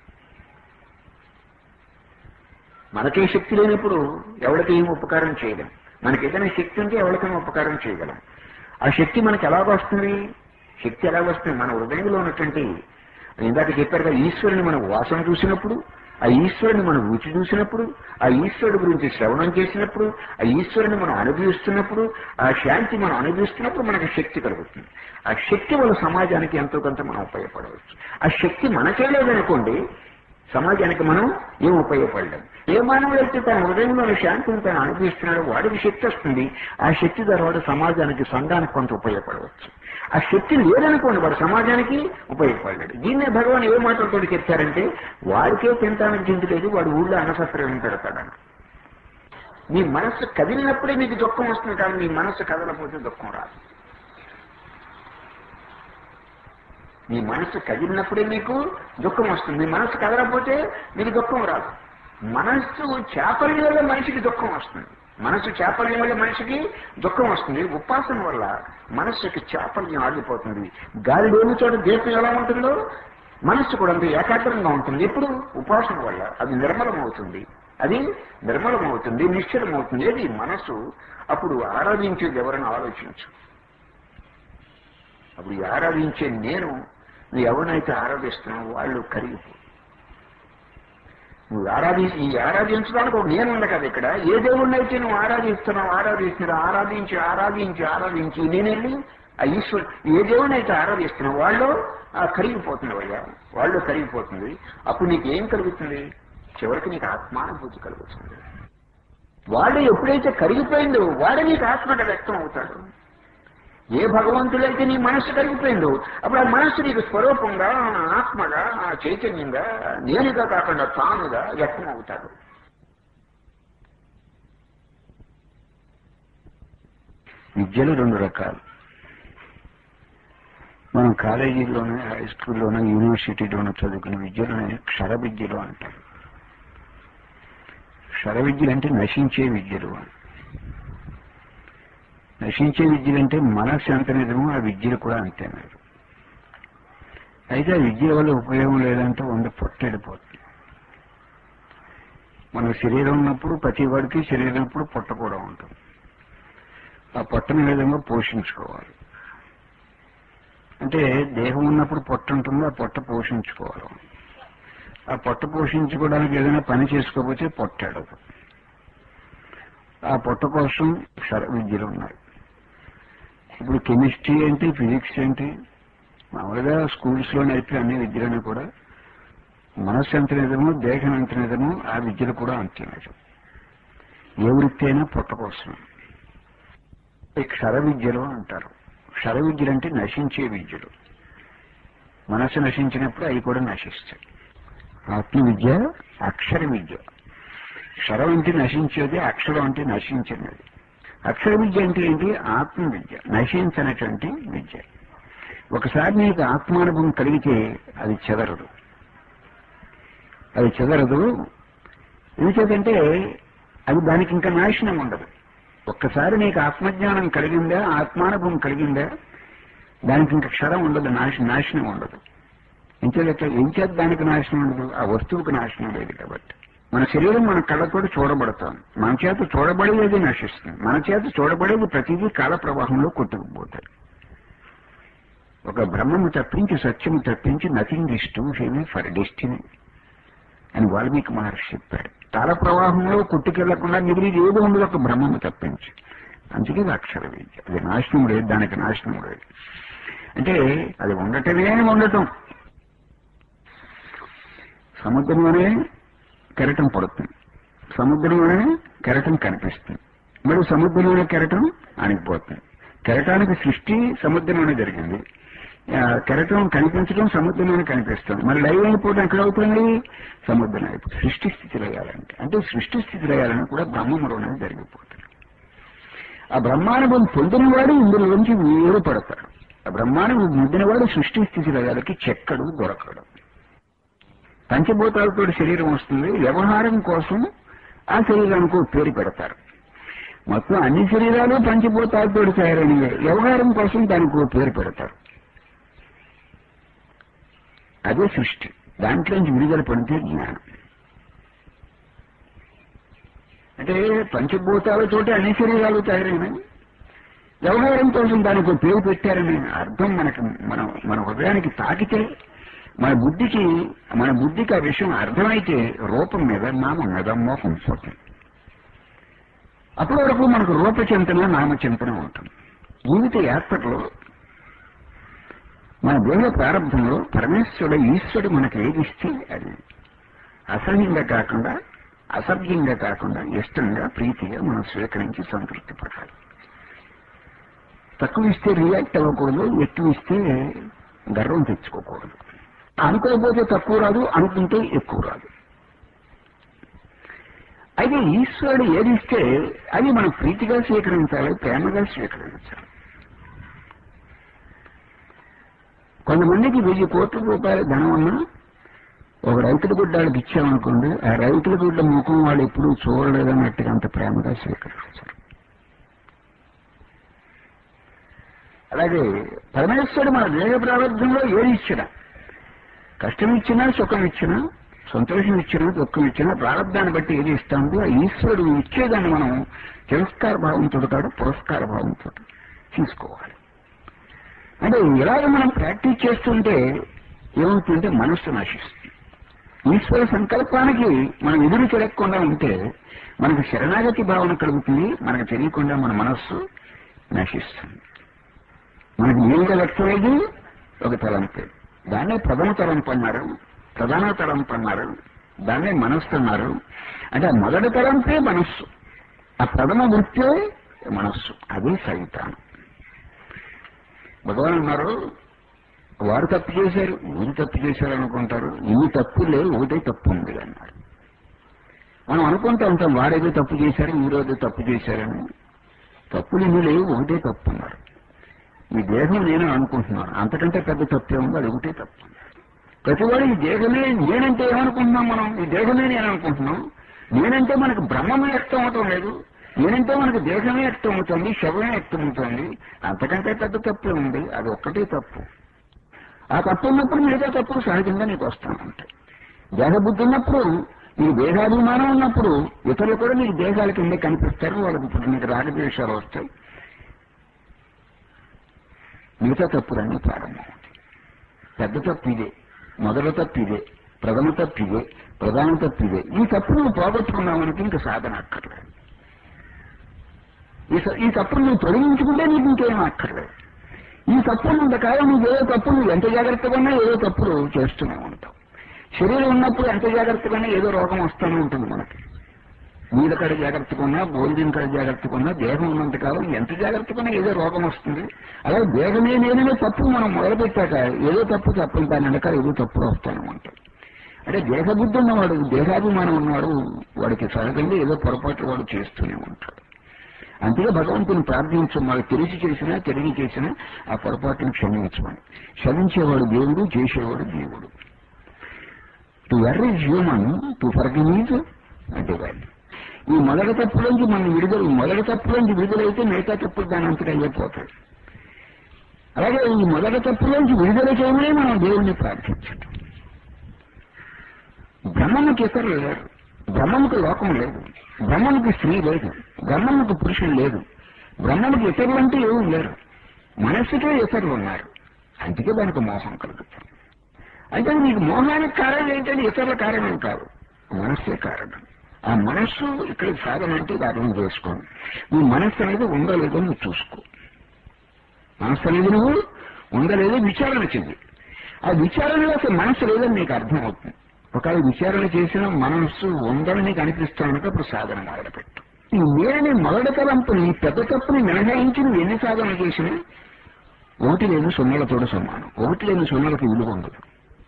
Speaker 1: మనకే శక్తి లేనప్పుడు ఎవరికి ఏం ఉపకారం చేయలేం మనకి ఏదైనా శక్తి ఉంటే ఎవరికైనా ఉపకారం చేయగలం ఆ శక్తి మనకి ఎలాగ వస్తుంది శక్తి ఎలాగ వస్తుంది మన హృదయంలో ఉన్నటువంటి ఇందాక చెప్పారు కదా ఈశ్వరుని మనం వాసన చూసినప్పుడు ఆ ఈశ్వరుని మనం రుచి చూసినప్పుడు ఆ ఈశ్వరుడి గురించి శ్రవణం చేసినప్పుడు ఆ ఈశ్వరుని మనం అనుభవిస్తున్నప్పుడు ఆ శాంతి మనం అనుభవిస్తున్నప్పుడు మనకి శక్తి కలుగుతుంది ఆ శక్తి వల్ల సమాజానికి ఎంతో కొంత మనం ఉపయోగపడవచ్చు ఆ శక్తి మనకే లేదనుకోండి సమాజానికి మనం ఏం ఉపయోగపడలేం ఏ మానవుడైతే తన హృదయంలోని శాంతిని తను అనుభవిస్తున్నాడో వాడికి శక్తి వస్తుంది ఆ శక్తి ద్వారా వాడు సమాజానికి సంఘానికి కొంత ఉపయోగపడవచ్చు ఆ శక్తి లేదనుకోండి వాడు సమాజానికి ఉపయోగపడలేడు దీన్నే భగవాన్ ఏ మాటలతో చెప్తారంటే వాడికే తింటానికి చింత లేదు వాడు ఊళ్ళో అన్నసత్రం పెడతాడని మీ మనస్సు కదిలినప్పుడే మీకు దుఃఖం వస్తుంది కానీ మీ మనస్సు కదలపోతే దుఃఖం రాదు మీ మనసు కదిలినప్పుడే మీకు దుఃఖం వస్తుంది మీ మనసు కదలకపోతే మీకు దుఃఖం రాదు మనస్సు చేపల్యం వల్ల మనిషికి దుఃఖం వస్తుంది మనసు చేపల్యం వల్ల మనిషికి దుఃఖం వస్తుంది ఉపాసన వల్ల మనస్సుకి చాపల్యం ఆగిపోతుంది గాలి లేని చోట దీపం ఎలా ఉంటుందో మనస్సు కూడా అంత ఏకాగ్రంగా ఉంటుంది ఎప్పుడు ఉపాసన వల్ల అది నిర్మలం అవుతుంది అది నిర్మలం అవుతుంది నిశ్చలం అవుతుంది ఏది మనస్సు అప్పుడు ఆరాధించేది ఎవరైనా ఆలోచించు అప్పుడు ఈ ఆరాధించే నేను నువ్వు ఎవరినైతే ఆరాధిస్తున్నావు వాళ్ళు కరిగిపో నువ్వు ఆరాధి ఈ ఆరాధించడానికి ఒక నేను ఉంది కదా ఇక్కడ ఏ దేవుణ్ణైతే నువ్వు ఆరాధిస్తున్నావు ఆరాధిస్తున్నావు ఆరాధించి ఆరాధించి ఆరాధించి నేను వెళ్ళి ఆ ఈశ్వరు ఏ దేవుణ్ణైతే ఆరాధిస్తున్నావు వాళ్ళు ఆ కరిగిపోతుంది అయ్యా వాళ్ళు కరిగిపోతుంది అప్పుడు నీకు ఏం కలుగుతుంది చివరికి నీకు ఆత్మానుభూతి కలుగుతుంది వాడు ఎప్పుడైతే కరిగిపోయిందో వాడే నీకు ఆత్మగా వ్యక్తం అవుతాడు ఏ భగవంతుడైతే నీ మనస్సు కరిగిపోయిందో అప్పుడు ఆ మనస్సు నీకు స్వరూపంగా ఆత్మగా ఆ చైతన్యంగా నేనుగా కాకుండా తానుగా వ్యక్తం అవుతాడు విద్యలు రెండు రకాలు మనం కాలేజీలోనే హై స్కూల్లోనూ యూనివర్సిటీలోనూ చదువుకునే విద్యలోనే క్షర విద్యలు అంటారు క్షర విద్యలు అంటే నశించే విద్యలు అని నశించే విద్యలు అంటే మనస్సు ఎంత నిజమో ఆ విద్యలు కూడా అంతే మీరు అయితే ఆ విద్యల వల్ల ఉపయోగం లేదంటే వంద పొట్టెడిపోతుంది మన శరీరం ఉన్నప్పుడు ప్రతి వాడికి శరీరం ఉన్నప్పుడు పొట్ట కూడా ఉంటుంది ఆ పొట్టని ఏ విధంగా పోషించుకోవాలి అంటే దేహం ఉన్నప్పుడు పొట్ట ఉంటుంది ఆ పొట్ట పోషించుకోవాలి ఆ పొట్ట పోషించుకోవడానికి ఏదైనా పని చేసుకోకపోతే పొట్టాడదు ఆ పొట్ట కోసం క్షర విద్యలు ఉన్నాయి ఇప్పుడు కెమిస్ట్రీ ఏంటి ఫిజిక్స్ ఏంటి మామూలుగా స్కూల్స్ లో నేర్పే అన్ని విద్యలను కూడా మనస్సు ఎంత నిజమో దేహం ఎంత నిజమో ఆ విద్యలు కూడా అంతే నిజం ఏ వృత్తి అయినా పొట్ట కోసం ఈ క్షర విద్యలు అంటారు క్షర విద్యలు అంటే నశించే విద్యలు మనస్సు నశించినప్పుడు అవి కూడా నశిస్తాయి ఆత్మ విద్య అక్షర విద్య క్షరం అంటే నశించేది అక్షరం అంటే నశించినది అక్షర విద్య అంటే ఏంటి ఆత్మ విద్య నశించినటువంటి విద్య ఒకసారి నీకు ఆత్మానుభవం కలిగితే అది చెదరదు అది చెదరదు ఎందుచేతంటే అది దానికి ఇంకా నాశనం ఉండదు ఒక్కసారి నీకు ఆత్మజ్ఞానం కలిగిందా ఆత్మానుభవం కలిగిందా దానికి ఇంకా క్షరం ఉండదు నాశ నాశనం ఉండదు ఇంచేత ఎంచేత దానికి నాశనం ఉండదు ఆ వస్తువుకు నాశనం లేదు కాబట్టి మన శరీరం మన కళ్ళతో చూడబడతాం మన చేత చూడబడేది నశిస్తుంది మన చేత చూడబడేది ప్రతిదీ కాల ప్రవాహంలో కొట్టుకుపోతాయి ఒక బ్రహ్మము తప్పించి సత్యము తప్పించి nothing is too heavy for destiny అని వాల్మీకి మహర్షి చెప్పాడు కాల ప్రవాహంలో కొట్టుకెళ్లకుండా మిగిలిది ఏది ఉండదు ఒక బ్రహ్మము తప్పించి అందుకే ఇది అక్షర విద్య అది నాశనం లేదు దానికి నాశనం లేదు అంటే అది ఉండటమే ఉండటం సముద్రంలోనే కెరటం పడుతుంది సముద్రంలోనే కెరటం కనిపిస్తుంది మరి సముద్రంలోనే కెరటం అణిగిపోతుంది కెరటానికి సృష్టి సముద్రంలోనే జరిగింది ఆ, కెరటం కనిపించడం సముద్రంలోనే కనిపిస్తుంది మరి లైవ్ అయిపోవడం ఎక్కడ అవుతుంది సముద్రం అయిపోతుంది సృష్టి స్థితి లయాలంటే అంటే సృష్టి స్థితి లయాలని కూడా బ్రహ్మములోనే జరిగిపోతుంది ఆ బ్రహ్మానుభవం పొందినవాడు ఇందులోంచి వేరు పడతాడు ఆ బ్రహ్మానుభవం పొందినవాడు సృష్టి స్థితి లయాలకి చెక్కడు దొరకడు పంచభూతాలతో శరీరం వస్తుంది వ్యవహారం కోసం ఆ శరీరానికి ఒక పేరు పెడతారు మొత్తం అన్ని శరీరాలు పంచభూతాలతో తయారైనవి వ్యవహారం కోసం దానికి ఒక పేరు పెడతారు అదే సృష్టి దాంట్లోంచి విడుదల పడితే జ్ఞానం అంటే పంచభూతాలతోటి అన్ని శరీరాలు తయారైనవి వ్యవహారం కోసం దానికి ఒక పేరు పెట్టారని అర్థం మనకు మనం మన హృదయానికి తాకితే మన బుద్ధికి మన బుద్ధికి ఆ విషయం అర్థమైతే రూపం మీద నామం మీద మోహం పోతుంది అప్పటి వరకు మనకు రూపచింతన నామచింతన ఉంటుంది జీవిత యాత్రలో మన దేహ ప్రారంభంలో పరమేశ్వరుడు ఈశ్వరుడు మనకు ఏది ఇస్తే అది అసహ్యంగా కాకుండా అసభ్యంగా కాకుండా ఇష్టంగా ప్రీతిగా మనం స్వీకరించి సంతృప్తి పడాలి తక్కువ ఇస్తే రియాక్ట్ అవ్వకూడదు ఎక్కువ ఇస్తే గర్వం తెచ్చుకోకూడదు అనుకోకపోతే తక్కువ రాదు అనుకుంటే ఎక్కువ రాదు అయితే ఈశ్వరుడు ఏది ఇస్తే అది మనం ప్రీతిగా స్వీకరించాలి ప్రేమగా స్వీకరించాలి కొంతమందికి వెయ్యి కోట్ల రూపాయల ధనం ఉన్నా ఒక రైతుల గుడ్డాళ్ళకి ఇచ్చామనుకోండి ఆ రైతుల గుడ్డ ముఖం వాళ్ళు ఎప్పుడూ చూడలేదన్నట్టుగా అంత ప్రేమగా స్వీకరించారు అలాగే పరమేశ్వరుడు మన దేహ ప్రారంభంలో ఏది ఇచ్చినా కష్టం ఇచ్చినా సుఖం ఇచ్చినా సంతోషం ఇచ్చినా దుఃఖం ఇచ్చినా ప్రారంభాన్ని బట్టి ఏది ఇస్తామో ఆ ఈశ్వరుడు ఇచ్చేదాన్ని మనం తిరస్కార భావంతో కాదు పురస్కార భావంతో తీసుకోవాలి అంటే ఇలాగ మనం ప్రాక్టీస్ చేస్తుంటే ఏమవుతుంటే మనస్సు నశిస్తుంది ఈశ్వర సంకల్పానికి మనం ఎదురు తిరగకుండా ఉంటే మనకు శరణాగతి భావన కలుగుతుంది మనకు తెలియకుండా మన మనస్సు నశిస్తుంది మనకు నేరుగా వ్యక్తమేది ఒక తలంపే దాన్నే ప్రథమ తలంపు అన్నారు ప్రధాన తలంపు అన్నారు దాన్నే మనస్సు అన్నారు అంటే ఆ మొదటి తలంపే మనస్సు ఆ ప్రథమ వృత్తే మనస్సు అదే సైతానం భగవాన్ అన్నారు వారు తప్పు చేశారు వీరు తప్పు చేశారు అనుకుంటారు ఇన్ని తప్పు లేవు ఒకటే తప్పు ఉంది అన్నారు మనం అనుకుంటూ ఉంటాం వారేదో తప్పు చేశారు వీరేదో తప్పు చేశారని తప్పులు ఇన్ని లేవు ఒకటే తప్పు అన్నారు ఈ దేహం నేను అనుకుంటున్నాను అంతకంటే పెద్ద తప్పే ఉంది అది ఒకటే తప్పు ప్రతివాడు ఈ దేహమే నేనంటే ఏమనుకుంటున్నాం మనం ఈ దేహమే నేను అనుకుంటున్నాం నేనంటే మనకు బ్రహ్మమే వ్యక్తం అవటం లేదు నేనంటే మనకు దేహమే వ్యక్తం అవుతుంది శవమే వ్యక్తం అవుతుంది అంతకంటే పెద్ద తప్పే ఉంది అది ఒక్కటే తప్పు ఆ తప్పు ఉన్నప్పుడు మిగతా తప్పులు సహజంగా నీకు వస్తాను ఉంటాయి దేహబుద్ధి ఉన్నప్పుడు నీకు దేహాభిమానం ఉన్నప్పుడు ఇతరులు కూడా నీకు దేహాల కింద కనిపిస్తారు వాళ్ళకి ఇప్పుడు నీకు రాగద్వేషాలు వస్తాయి మిగతా తప్పులన్నీ ప్రారంభం పెద్ద తప్పు ఇదే మొదటి తప్పు ఇదే ప్రథమ తప్పు ఇదే ప్రధాన తప్పు ఇదే ఈ తప్పు నువ్వు పోగొట్టుకున్నావనుకో ఇంకా సాధన అక్కర్లేదు ఈ స- ఈ తప్పును నువ్వు తొలగించుకుంటే నీకు ఇంకేం అక్కర్లేదు ఈ తప్పులు ఇంతకాలం నువ్వు ఏదో తప్పులు ఎంత జాగ్రత్తగా ఉన్నా ఏదో తప్పులు చేస్తూనే ఉంటావు శరీరం ఉన్నప్పుడు ఎంత జాగ్రత్తగా ఉన్నా ఏదో రోగం వస్తూనే ఉంటుంది మనకి నీళ్ళ కడ జాగ్రత్తగా ఉన్నా భోజనం కడ జాగ్రత్తగా ఉన్నా దేహం ఉన్నంత కాలం ఎంత జాగ్రత్తగా ఉన్నా ఏదో రోగం వస్తుంది అలాగే దేహమే నేననే తప్పు మనం మొదలుపెట్టాక ఏదో తప్పు తప్పని దాని వెనక ఏదో తప్పులు వస్తానే ఉంటాయి అంటే దేహబుద్ధి ఉన్నవాడు దేహాభిమానం ఉన్నవాడు వాడికి సహజంగా ఏదో పొరపాటు వాడు చేస్తూనే ఉంటాడు అందుకే భగవంతుని ప్రార్థించు మాకు తెలిసి చేసినా తెలివి చేసినా ఆ పొరపాటును క్షమించమని క్షమించేవాడు దేవుడు చేసేవాడు దేవుడు to err is human to forgive is divide ఈ మొదటి తప్పులోంచి మనం విడుదల మొదటి తప్పులోంచి విడుదలైతే మిగతా తప్పులు దాని అంతటా అయిపోతాయి అలాగే ఈ మొదటి తప్పులోంచి విడుదల చేయమనే మనం దేవుణ్ణి ప్రార్థించటం బ్రహ్మముకి ఇతరులు లేరు బ్రహ్మముకి లోకం లేదు బ్రహ్మముకి స్త్రీ లేదు బ్రహ్మముకి పురుషులు లేదు బ్రహ్మముకి ఇతరులు అంటే ఏమీ లేరు మనస్సుకే ఇతరులు ఉన్నారు అందుకే దానికి మోహం కలుగుతుంది అయితే నీకు మోహానికి కారణం ఏంటంటే ఇతరుల కారణం కాదు మనస్సే కారణం ఆ మనస్సు ఇక్కడ సాధన అంటే ఇది అర్థం చేసుకోండి నీ మనస్సు అనేది ఉందో లేదో నువ్వు చూసుకో మనస్సు అనేది నువ్వు ఉందో లేదో విచారణ చెంది ఆ విచారణలో అసలు మనస్సు లేదని నీకు అర్థం అవుతుంది ఒకవేళ విచారణ చేసిన మనస్సు ఉందని నీకు అనిపిస్తానుక అప్పుడు సాధన మొదలుపెట్టు ఈ నేననే మొదటి తలంపుని పెద్ద తప్పుని మినహాయించి నువ్వు ఎన్ని సాధన చేసినా ఒకటి లేని సున్నలతోడు సమానం ఒకటి లేని సున్నలకు విలువ ఉండదు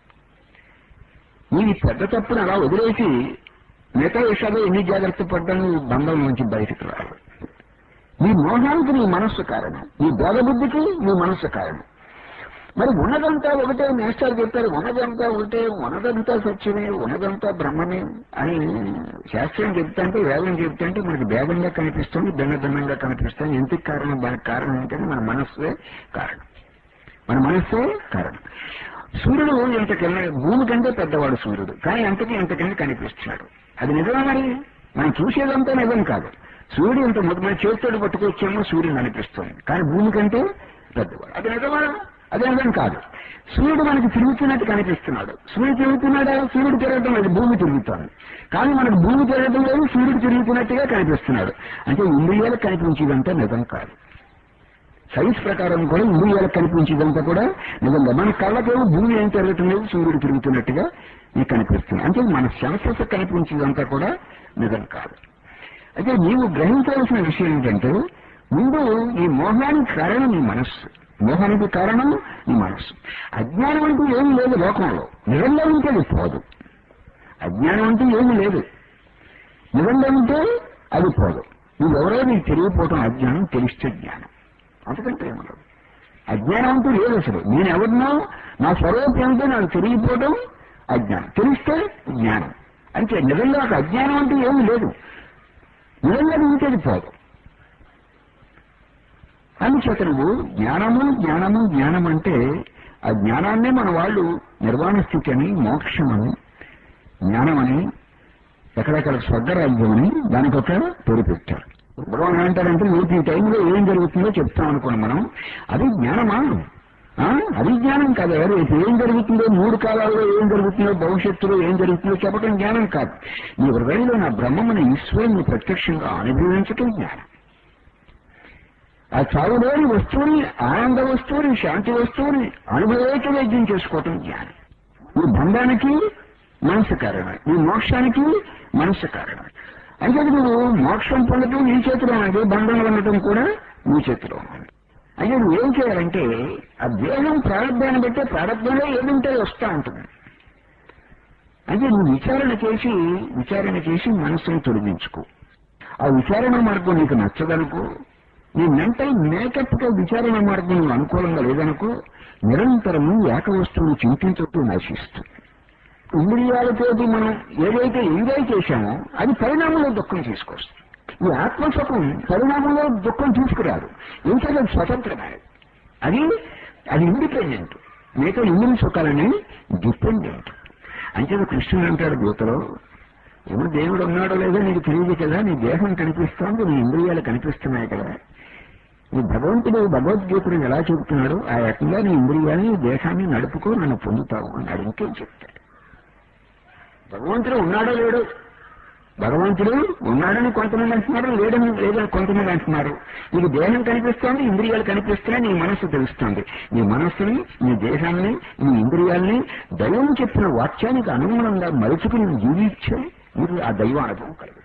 Speaker 1: నీ పెద్ద తప్పును అలా వదిలేసి మిగతా విషయాలు ఎన్ని జాగ్రత్త పడ్డా నువ్వు బంధం నుంచి బయటకు రావు నీ మోహానికి నీ మనస్సు కారణం నీ బోధబుద్ధికి నీ మనస్సు కారణం మరి ఉన్నదంతా ఒకటే మేస్టర్ చెప్పారు ఉన్నదంతా ఒకటే ఉన్నదంతా సత్యమే ఉన్నదంతా బ్రహ్మమే అని శాస్త్రం చెప్తాంటే వేదం చెప్తాంటే మనకి భేదంగా కనిపిస్తుంది భిన్న భిన్నంగా కనిపిస్తుంది ఎందుకు కారణం దానికి కారణం ఏంటంటే మన మనస్సే కారణం మన మనస్సే కారణం సూర్యుడు ఇంతకన్నా భూమి కంటే పెద్దవాడు సూర్యుడు కానీ అంతకి ఇంతకన్నా కనిపిస్తున్నాడు అది నిజమే మరి మనం చూసేదంతా నిజం కాదు సూర్యుడు ఇంత మొదటి మన చేతితోటి పట్టుకొచ్చేమో సూర్యుడు అనిపిస్తుంది కానీ భూమి కంటే పెద్దవాడు అది నిజమా అది నిజం కాదు సూర్యుడు మనకి తిరుగుతున్నట్టు కనిపిస్తున్నాడు సూర్యుడు తిరుగుతున్నాడా సూర్యుడు తిరగటం లేదు భూమి తిరుగుతోంది కానీ మనకు భూమి తిరగటం లేదు సూర్యుడు తిరుగుతున్నట్టుగా కనిపిస్తున్నాడు అంటే ఇంద్రియాలకు కనిపించేదంతా నిజం కాదు సైన్స్ ప్రకారం కూడా ఇంద్రియాలకు కనిపించేదంతా కూడా నిజంగా మన కళ్ళకేమో భూమి ఏం తిరగటం లేదు సూర్యుడు తిరుగుతున్నట్టుగా నీకు కనిపిస్తుంది అంటే మన సెన్సెస్ కనిపించేదంతా కూడా నిజం కాదు అయితే నీవు గ్రహించాల్సిన విషయం ఏంటంటే ముందు ఈ మోహానికి కారణం నీ మనస్సు మోహానికి కారణం నీ మనస్సు అజ్ఞానం అంటూ ఏమీ లేదు లోకంలో నిజంగా ఉంటే అది పోదు అజ్ఞానం అంటూ ఏమీ లేదు నిజంగా ఉంటే అది పోదు నువ్వెవరో నీకు తెలియపోవటం అజ్ఞానం తెలిస్తే జ్ఞానం అంతకంటే ఏమలేదు అజ్ఞానం అంటూ లేదు అసలు నేను ఎవరినో నా స్వరూపం ఏంటో నాకు తెలియపోవడం అజ్ఞానం తెలిస్తే జ్ఞానం అంటే నిజంగా ఒక అజ్ఞానం అంటూ ఏమీ లేదు నిజంగా ఉంటేది పోదు అందుచేత నువ్వు జ్ఞానము జ్ఞానము జ్ఞానం అంటే ఆ జ్ఞానాన్నే మన వాళ్ళు నిర్వాణ స్థితి అని మోక్షమని జ్ఞానమని ఎక్కడెక్కడ స్వర్గరాజ్యం అని దానికి ఒక పేరు పెట్టారు భగవాన్ ఏమంటారంటే నీకు ఈ టైంలో ఏం జరుగుతుందో చెప్తాం అనుకోండి మనం అది జ్ఞానమా ఆ? అది జ్ఞానం కాదు రేపు ఏం జరుగుతుందో మూడు కాలాల్లో ఏం జరుగుతుందో భవిష్యత్తులో ఏం జరుగుతుందో చెప్పడం జ్ఞానం కాదు నీ హృదయంలో నా బ్రహ్మముని ఈశ్వరుని ప్రత్యక్షంగా అనుభవించటం జ్ఞానం ఆ చావులేని వస్తువుని ఆనంద వస్తువుని శాంతి వస్తువుని అనుభవేక వైద్యం చేసుకోవటం జ్ఞానం ఈ బంధానికి మనసు కారణం ఈ మోక్షానికి మనసు కారణం అంటే నువ్వు మోక్షం పొందటం నీ చేతిలో ఉన్నది బంధంలో ఉండటం కూడా నీ చేతిలో ఉంది అయితే నువ్వు ఏం చేయాలంటే ఆ దేహం ప్రారంభాన్ని బట్టే ప్రారంభంలో ఏదుంటే వస్తా ఉంటుంది అంటే నువ్వు విచారణ చేసి విచారణ చేసి మనసును తొలగించుకో ఆ విచారణ మార్గం నీకు నచ్చదనుకో నీ మెంటల్ మేకప్ తో విచారణ మార్గం నువ్వు అనుకూలంగా లేదనుకో నిరంతరము ఏక వస్తువును చింతించుతూ నశిస్తుంది ఇంద్రియాలతోటి మనం ఏదైతే ఎంజాయ్ చేశామో అది పరిణామంలో దుఃఖం తీసుకొస్తుంది ఈ ఆత్మసుఖం పరిణామంలో దుఃఖం తీసుకురాదు ఇంకా అది స్వతంత్రమైనది అది అది ఇండిపెండెంట్ మిగతా ఇంద్రియ సుఖాలని డిపెండెంట్ అంటే కృష్ణుడు అంటాడు గీతలో ఎవరు దేవుడు ఉన్నాడో లేదో నీకు తెలియదు కదా నీ దేహం కనిపిస్తోంది నీ ఇంద్రియాలు కనిపిస్తున్నాయి కదా ఈ భగవంతుడు భగవద్గీతను ఎలా చెబుతున్నాడు ఆ రకంగా నీ ఇంద్రియాన్ని దేశాన్ని నడుపుకో నన్ను పొందుతావు అన్నాడు ఇంకేం చెప్తాడు భగవంతుడు ఉన్నాడో లేడో భగవంతుడు ఉన్నాడని కొంతమంది అంటున్నారు లేడని లేదని కొంతమంది అంటున్నారు నీకు దేహం కనిపిస్తోంది ఇంద్రియాలు కనిపిస్తున్నాయి నీ మనస్సు తెలుస్తోంది నీ మనస్సుని నీ దేహాన్ని నీ ఇంద్రియాల్ని దైవం చెప్పిన వాక్యానికి అనుగుణంగా మరుచుకుని నువ్వు జీవించే నీకు ఆ దైవ అనుభవం కలుగుతుంది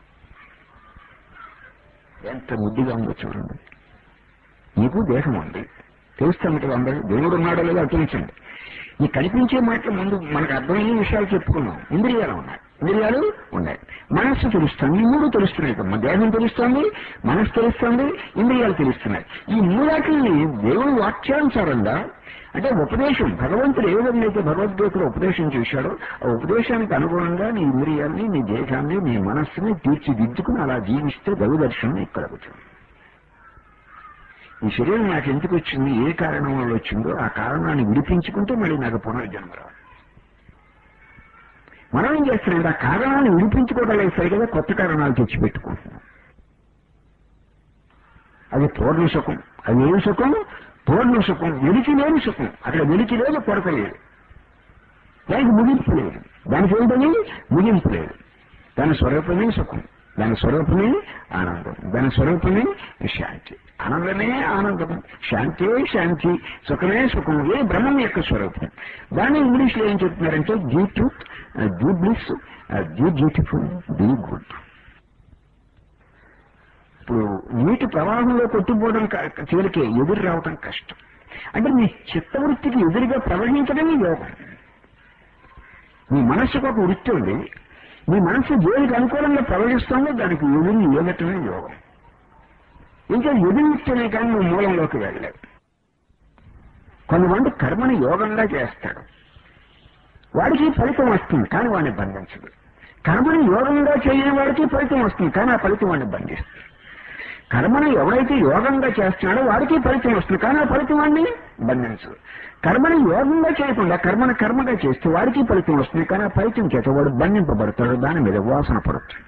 Speaker 1: ఎంత ముద్దుగా ఉందో చూడండి నీకు దేహం ఉంది తెలుస్తాను కదా అందరూ దేవుడు ఉన్నాడో లేదో అటుంచండి ఈ కనిపించే మాటల ముందు మనకు అర్థమయ్యే విషయాలు చెప్పుకున్నాం ఇంద్రియాలు ఉన్నాయి ఇంద్రియాలు ఉన్నాయి మనస్సు తెలుస్తుంది ఈ మూడు తెలుస్తున్నాయి కదా. మన దేహం తెలుస్తుంది మనస్సు తెలుస్తుంది ఇంద్రియాలు తెలుస్తున్నాయి ఈ మూడాటిని దేవుని వాక్యానుసారంగా అంటే ఉపదేశం భగవంతుడు ఏ విధంగా అయితే భగవద్గీతలో ఉపదేశం చేశాడో ఆ ఉపదేశానికి అనుగుణంగా నీ ఇంద్రియాల్ని నీ దేశాన్ని నీ మనస్సుని తీర్చిదిద్దుకుని అలా జీవిస్తే దైవదర్శనం ఇక్కడ కలుగుతుంది ఈ శరీరం నాకు ఎందుకు వచ్చింది ఏ కారణం వల్ల వచ్చిందో ఆ కారణాన్ని విడిపించుకుంటే మళ్ళీ నాకు పునర్జన్మ రాదు మనం ఏం చేస్తున్నాం ఆ కారణాన్ని విడిపించుకోవడం లేదు సరిగ్గా కొత్త కారణాలు తెచ్చిపెట్టుకుంటున్నాం అది పూర్ణ సుఖం అది ఏం సుఖం పూర్ణ సుఖం వెలికి లేని సుఖం అక్కడ వెలికి లేదు కొరత లేదు దానికి ముగింపు లేదు దానికి ఏంటని ముగింపు లేదు దాని స్వరూపమే సుఖం దాని స్వరూపమే ఆనందం దాని స్వరూపమే శాంతి ఆనందమే ఆనందం శాంతే శాంతి సుఖమే సుఖం ఏ బ్రహ్మం యొక్క స్వరూపం దాన్ని ఇంగ్లీష్ లో ఏం చెప్తున్నారంటే due truth due bliss due beautiful due good ఇప్పుడు నీటి ప్రవాహంలో కొట్టుపోవడం క- చివరికి ఎదురు రావడం కష్టం అంటే నీ చిత్తవృత్తికి ఎదురుగా ప్రవహించడమే యోగం నీ మనస్సుకు ఒక వృత్తి ఉంది నీ మనస్సు దేనికి అనుకూలంగా ప్రవహిస్తుందో దానికి ఎదురు ఏగటమే యోగం ఇంకా ఎదురుస్తేనే కానీ నువ్వు మూలంలోకి వెళ్ళలేవు కొంతమంది కర్మని యోగంగా చేస్తాడు వాడికి ఫలితం వస్తుంది కానీ వాడిని బంధించదు కర్మని యోగంగా చేయని వాడికి ఫలితం వస్తుంది కానీ ఆ ఫలితం వాడిని బంధిస్తుంది కర్మని ఎవడైతే యోగంగా చేస్తున్నాడో వాడికి ఫలితం వస్తుంది కానీ ఆ ఫలితం వాడిని బంధించదు కర్మని యోగంగా చేయకుండా కర్మను కర్మగా చేస్తే వాడికి ఫలితం వస్తుంది కానీ ఆ ఫలితం చేత వాడు బంధింపబడతాడు దాని మీద వాసన పడుతుంది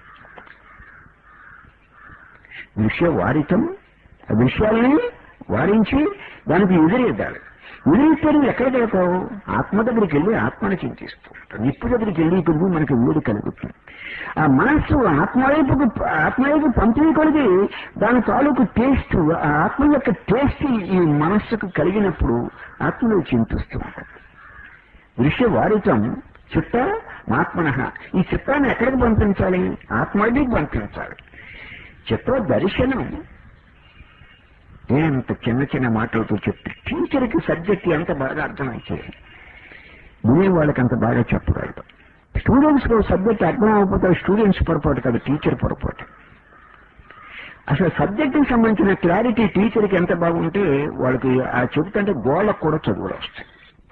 Speaker 1: విషయ వారితం ఆ విషయాల్ని వారించి దానికి ఎదురేద్దాలి ఎదురిస్తే నువ్వు ఎక్కడికి వెళ్తావు ఆత్మ దగ్గరికి వెళ్ళి ఆత్మని చింతిస్తూ ఉంటావు నిప్పు దగ్గరికి వెళ్ళి ఇప్పుడు మనకి వేడి కలుగుతుంది ఆ మనస్సు ఆత్మవైపుకు ఆత్మవైపు పంపిణీ కొలిగి దాని తాలూకు టేస్ట్ ఆ ఆత్మ యొక్క టేస్ట్ ఈ మనస్సుకు కలిగినప్పుడు ఆత్మలో చింతిస్తూ ఉంటుంది దృశ్య వారితం చిత్త ఆత్మన ఈ చిత్తాన్ని ఎక్కడికి పంపించాలి ఆత్మడికి పంపించాలి చిత్త దర్శనం ఎంత చిన్న చిన్న మాటలతో చెప్తే టీచర్కి సబ్జెక్ట్ ఎంత బాగా అర్థమైంచేది వినే వాళ్ళకి అంత బాగా చెప్పగలదు స్టూడెంట్స్ సబ్జెక్ట్ అర్థం అవ్వకపోతే స్టూడెంట్స్ పొరపాటు కాదు టీచర్ పొరపాటు అసలు సబ్జెక్టుకి సంబంధించిన క్లారిటీ టీచర్కి ఎంత బాగుంటే వాళ్ళకి ఆ చెబుతుంటే గోళ్ళకు కూడా చదువులు వస్తాయి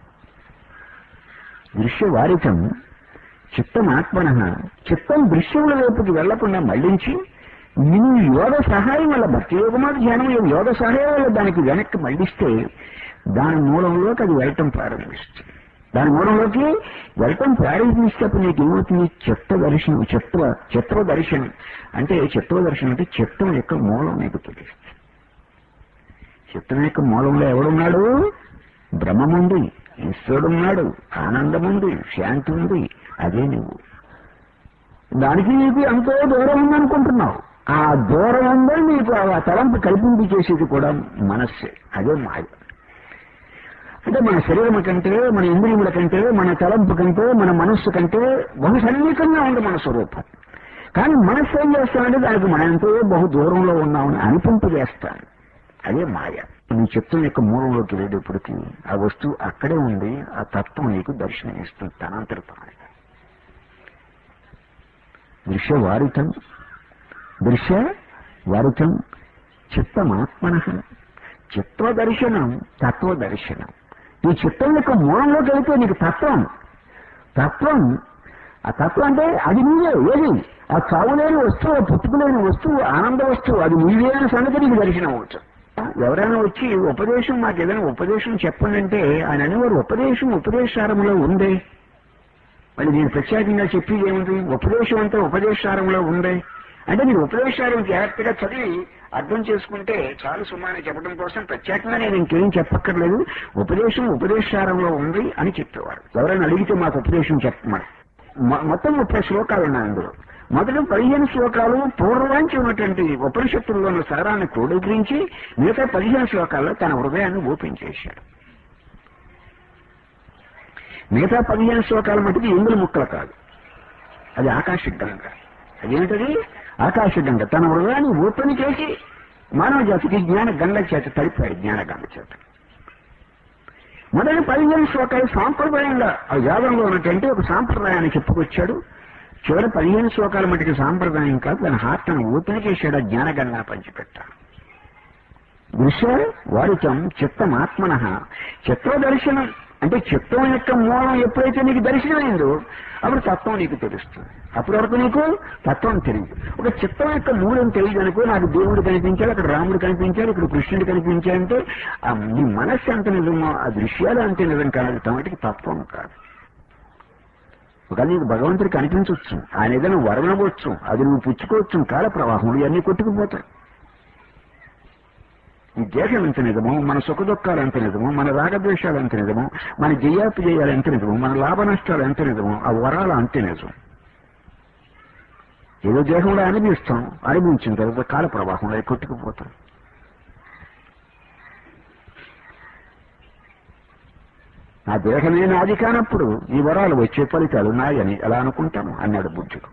Speaker 1: దృశ్య వారితం చిత్తం ఆత్మన చిత్తం దృశ్యముల వైపుకి వెళ్లకుండా మళ్లించి నువ్వు యోగ సహాయం వల్ల భక్తి యోగమా ధ్యానం యోగ యోగ సహాయం వల్ల దానికి వెనక్కి మళ్లిస్తే దాని మూలంలోకి అది వెళ్ళటం ప్రారంభిస్తుంది దాని మూలంలోకి వెళ్ళటం ప్రారంభించేటప్పుడు నీకు ఏమవుతుంది చిత్త దర్శనం చిత్వ చిత్వ దర్శనం అంటే చిత్వ దర్శనం అంటే చిత్తం యొక్క మూలం నీకు తెలుస్తుంది చిత్తం యొక్క మూలంలో ఎవడున్నాడు బ్రహ్మముంది ఈశ్వరుడున్నాడు ఆనందముంది శాంతి ఉంది అదే నువ్వు దానికి నీకు ఎంతో దూరం ఉందనుకుంటున్నావు ఆ దూరం ఉందో నీకు ఆ తలంపు కల్పింపు చేసేది కూడా మనస్సే అదే మాయ అంటే మన శరీరం కంటే మన ఇంద్రియముల కంటే మన తలంపు కంటే మన మనస్సు కంటే బహు సన్నిహితంగా ఉంది మన స్వరూపం కానీ మనస్సు ఏం చేస్తానంటే దానికి మన ఎంతో బహు దూరంలో ఉన్నామని అనిపింపజేస్తాను అదే మాయ నీ చిత్తం యొక్క మూలంలోకి వెళ్ళేటప్పటికి ఆ వస్తువు అక్కడే ఉంది ఆ తత్వం నీకు దర్శనం ఇస్తుంది తనంతట తానే దృశ్య వారితం దృశ్య వారితం చిత్తమాత్మన చిత్వ దర్శనం తత్వ దర్శనం ఈ చిత్తం యొక్క మూలంలోకి వెళితే నీకు తత్వం తత్వం ఆ తత్వం అంటే అది నీవే ఏది ఆ చావులేని వస్తువు ఆ పుట్టుకులేని వస్తువు ఆనంద వస్తువు అది నీవే అనే సంగతి నీకు దర్శనం అవచ్చు ఎవరైనా వచ్చి ఉపదేశం మాకు ఏదైనా ఉపదేశం చెప్పండి అంటే ఆయన అనేవారు ఉపదేశం ఉపదేశారంలో ఉందే మళ్ళీ నేను ప్రత్యేకంగా చెప్పేది ఏముంది ఉపదేశం అంతా ఉపదేశారంలో ఉందే అంటే మీరు ఉపదేశాలను జాగ్రత్తగా చదివి అర్థం చేసుకుంటే చాలు సుమాని చెప్పడం కోసం ప్రత్యేకంగా నేను ఇంకేం చెప్పక్కర్లేదు ఉపదేశం ఉపదేశారంలో ఉంది అని చెప్పేవారు ఎవరైనా అడిగితే మాకు ఉపదేశం చెప్పమని మొ- మొత్తం ముప్పై శ్లోకాలు ఉన్నాయి అందులో మొదటి పదిహేను శ్లోకాలు పూర్వాంచి ఉన్నటువంటి ఉపనిషత్తుల్లో ఉన్న సారాన్ని క్రోడీకరించి మిగతా పదిహేను శ్లోకాల్లో తన హృదయాన్ని ఓపెన్ చేశాడు మిగతా పదిహేను శ్లోకాల మటుకు ఎంగుల ముక్కలు కాదు అది ఆకాశ గంగ అదేంటది ఆకాశ గంగ తన హృదయాన్ని ఓపెన్ చేసి మానవ జాతికి జ్ఞాన గంగ చేత తడిపాడు జ్ఞాన గంగ చేత మొదటి పదిహేను శ్లోకాలు సాంప్రదాయంగా ఆ యాదంలో ఉన్నటువంటి ఒక సాంప్రదాయాన్ని చెప్పుకొచ్చాడు చివరి పదిహేను శ్లోకాల మటుకు సాంప్రదాయం కాదు తన హార్ట్ను ఓపెన్ చేశాడు ఆ జ్ఞానగంగా పంచిపెట్టాడు దృశ్య వారితం చిత్తమాత్మన చిత్ర దర్శనం అంటే చిత్తం యొక్క మూలం ఎప్పుడైతే నీకు దర్శనమైందో అప్పుడు తత్వం నీకు తెలుస్తుంది అప్పటి వరకు నీకు తత్వం తెలియదు ఒక చిత్తం యొక్క మూలం తెలియదు అనుకో నాకు దేవుడు కనిపించాడు అక్కడ రాముడు కనిపించాడు ఇక్కడ కృష్ణుడు కనిపించాడంటే ఆ నీ మనస్సు ఎంత నిజమో ఆ దృశ్యాలు అంతే నిజం కాదు తమటికి తత్వం కాదు ఒక నీకు భగవంతుడు కనిపించవచ్చు ఆయన ఏదైనా వరణవచ్చు అది నువ్వు పుచ్చుకోవచ్చు కాల ప్రవాహములు ఇవన్నీ కొట్టుకుపోతాయి ఈ దేశం ఎంత నిజమో మన సుఖ దుఃఖాలు ఎంత నిజమో మన రాగద్వేషాలు ఎంత నిజమో మన జయాపజయాలు ఎంత నిజమో మన లాభ నష్టాలు ఎంత నిజమో ఆ వరాలు అంతే నిజం ఏదో దేహంలో అనుభవిస్తాం అనుభవించిన తర్వాత కాల ప్రవాహంలో అవి కొట్టుకుపోతాం నా దేహమే నాది కానప్పుడు ఈ వరాలు వచ్చే ఫలితాలు నాయని ఎలా అనుకుంటాను అన్నాడు బుద్ధుడు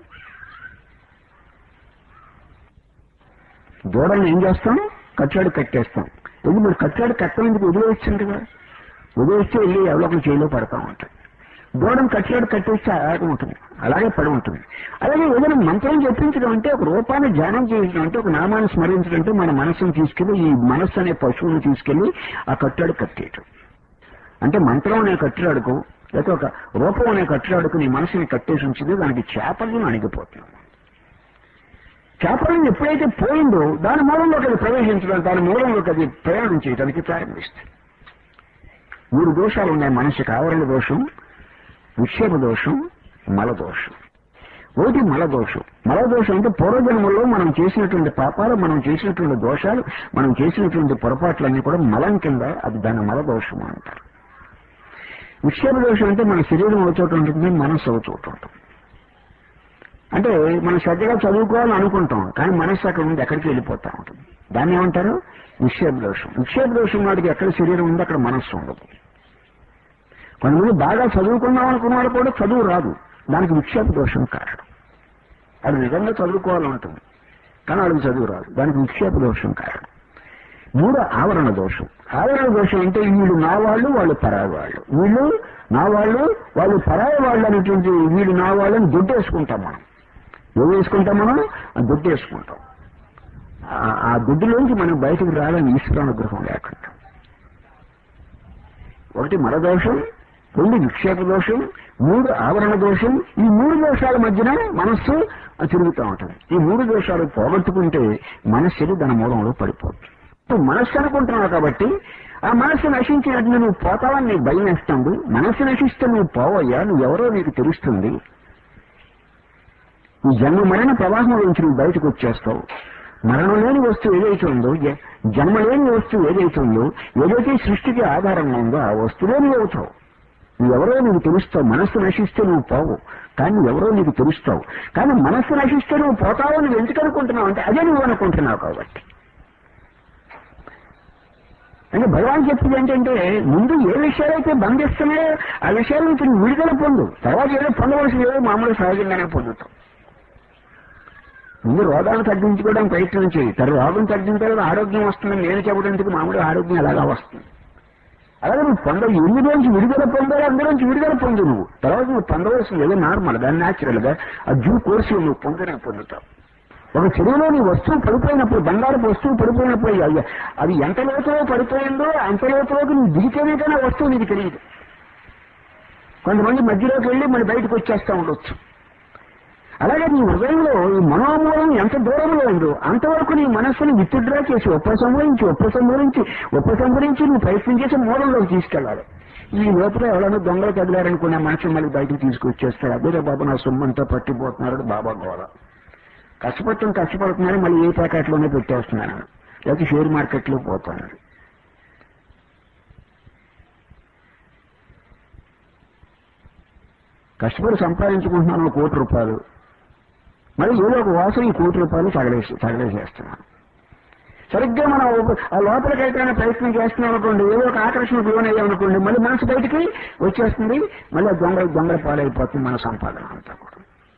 Speaker 1: దూడని ఏం చేస్తాం కట్టాడు కట్టేస్తాం ఎందుకు మీరు కట్టాడు కట్టడానికి వదిలేస్తుంది కదా వదిలేస్తే వెళ్ళి ఎవరో ఒకరు చేయిలో పడతా ఉంటాయి దూడను కట్టాడు కట్టేస్తే అలాగే ఉంటుంది అలాగే పడి ఉంటుంది అలాగే ఏదైనా మంత్రం చెప్పించడం అంటే ఒక రూపాన్ని ధ్యానం చేయించడం అంటే ఒక నామాన్ని స్మరించడం అంటే మన మనస్సును తీసుకెళ్లి ఈ మనస్సు అనే పశువుని తీసుకెళ్లి ఆ కట్టాడు కట్టేయటం అంటే మంత్రం అనే కట్టిరాడుకు లేకపోతే ఒక రూపం అనే కట్టిరాడుకు నీ మనసుని కట్టేసి ఉంచింది దానికి చేపలను అణిగిపోతున్నాం చేపలను ఎప్పుడైతే పోయిందో దాని మూలంలోకి అది ప్రవేశించడం దాని మూలంలోకి అది ప్రయాణం చేయడానికి ప్రారంభిస్తుంది మూడు దోషాలు ఉన్నాయి మనిషికి ఆవరణ దోషం విక్షేప దోషం మల దోషం ఒకటి మల దోషం మల దోషం అంటే పూర్వజన్మల్లో మనం చేసినటువంటి పాపాలు మనం చేసినటువంటి దోషాలు మనం చేసినటువంటి పొరపాట్లన్నీ కూడా మలం కింద అది దాని మల దోషం అంటారు విక్షేప దోషం అంటే మన శరీరం ఒక చోట ఉంటుంది మనస్సు ఒక చోట ఉంటుంది అంటే మనం శ్రద్ధగా చదువుకోవాలని అనుకుంటాం కానీ మనస్సు అక్కడ ఉంది ఎక్కడికి వెళ్ళిపోతా ఉంటుంది దాన్ని ఏమంటారు విక్షేప దోషం విక్షేప దోషం వాడికి ఎక్కడ శరీరం ఉంది అక్కడ మనస్సు ఉండదు కొంతమంది బాగా చదువుకుందాం అనుకున్నాడు కూడా చదువు రాదు దానికి విక్షేప దోషం కారణం అది నిజంగా చదువుకోవాలంటుంది కానీ వాడికి చదువు రాదు దానికి విక్షేప దోషం కారణం మూడో ఆవరణ దోషం ఆవరణ దోషం అంటే వీళ్ళు నా వాళ్ళు వాళ్ళు పరాయి వాళ్ళు వీళ్ళు నా వాళ్ళు వాళ్ళు పరాయి వాళ్ళు అనేటువంటి వీళ్ళు నా వాళ్ళని దుడ్డేసుకుంటాం మనం ఏం వేసుకుంటాం మనం ఆ దుడ్డు వేసుకుంటాం ఆ- ఆ దుడ్డులోంచి మనం బయటకు రావాలని ఈశ్వరానుగ్రహం లేకుండా ఒకటి మల దోషం రెండు విక్షేప దోషం మూడు ఆవరణ దోషం ఈ మూడు దోషాల మధ్యన మనస్సు తిరుగుతూ ఉంటుంది ఈ మూడు దోషాలు పోగొట్టుకుంటే మనస్సుని దాని మూలంలో పడిపోతుంది ఇప్పుడు మనస్సు అనుకుంటున్నావు కాబట్టి ఆ మనస్సు నశించినట్టు నువ్వు పోతావని నీకు భయం వేస్తుంది మనస్సు నశిస్తే నువ్వు పోవయ్యా నువ్వెవరో నీకు తెలుస్తుంది ఈ జన్మ మరణ ప్రవాహం నుంచి నువ్వు బయటకు వచ్చేస్తావు మరణం లేని వస్తువు ఏదైతే ఉందో జ- జన్మ లేని వస్తువు ఏదైతే ఉందో ఏదైతే సృష్టికి ఆధారంగా ఉందో ఆ వస్తువే నువ్వు అవుతావు నువ్వెవరో నీకు తెలుస్తావు మనస్సు నశిస్తే నువ్వు పోవు కానీ నువ్వెవరో నీకు తెలుస్తావు కానీ మనస్సు నశిస్తే నువ్వు పోతావు నువ్వు ఎందుకు అనుకుంటున్నావు అంటే అదే నువ్వు అనుకుంటున్నావు కాబట్టి అంటే భగవాన్ చెప్పింది ఏంటంటే ముందు ఏ విషయాలైతే బంధిస్తున్నాయో ఆ విషయాల నుంచి నువ్వు విడుదల పొందు తర్వాత ఏదో పొందవలసింది ఏదో మామూలు సహజంగానే పొందుతావు ముందు రోగాలను తగ్గించుకోవడానికి ప్రయత్నం చేయి తర్వాత రోగం తగ్గిన తర్వాత ఆరోగ్యం వస్తుందని నేను చెప్పడానికి మామూలు ఆరోగ్యం ఎలాగా వస్తుంది అలాగే నువ్వు పొంద ఎందులోంచి విడుదల పొందాలి అందులోంచి విడుదల పొందు నువ్వు తర్వాత నువ్వు పొందవలసింది ఏదో నార్మల్ గా న్యాచురల్ గా ఆ డ్యూ కోర్సు నువ్వు పొందనే పొందుతావు ఒక చెరువులో నీ వస్తువు పడిపోయినప్పుడు బంగారపు వస్తువు పడిపోయినప్పుడు అయ్య, అది ఎంత లోతులో పడిపోయిందో అంత లోతులోకి నువ్వు దిగితేనే కానీ ఆ వస్తువు నీకు తెలియదు కొంతమంది మధ్యలోకి వెళ్ళి మళ్ళీ బయటకు వచ్చేస్తా ఉండొచ్చు అలాగే నీ హృదయంలో ఈ మనోమూలం ఎంత దూరంలో ఉందో అంతవరకు నీ మనస్సుని విత్డ్రా చేసి ఉపసంహరించి ఉపసంహరించి ఉపసంహరించి నువ్వు ప్రయత్నం చేసి మూలంలోకి తీసుకెళ్ళాలి ఈ లోపల ఎవరైనా దొంగలు తగిలారనుకునే మనిషి మళ్ళీ బయటకు తీసుకొచ్చేస్తాడు అదే బాబా నా సొమ్మంతా పట్టిపోతున్నాడు బాబా గోడ కష్టపడటం కష్టపడుతున్నారు మళ్ళీ ఏ ప్యాకెట్లోనే పెట్టేస్తున్నాను లేకపోతే షేర్ మార్కెట్లో పోతాను కష్టపడి సంపాదించుకుంటున్నాను ఒక కోటి రూపాయలు మళ్ళీ ఏదో ఒక వాసం ఈ కోటి రూపాయలు తగలేసి తగలేసేస్తున్నాను సరిగ్గా మనం ఒక- ఆ లోపలికి అయితే ప్రయత్నం చేస్తున్నాం అనుకోండి ఏదో ఒక ఆకర్షణకు లోనయ్యాం అనుకోండి మళ్ళీ మనసు బయటికి వచ్చేస్తుంది మళ్ళీ ఆ దొంగ దొంగల పాలైపోతుంది మన సంపాదన అంతా కూడా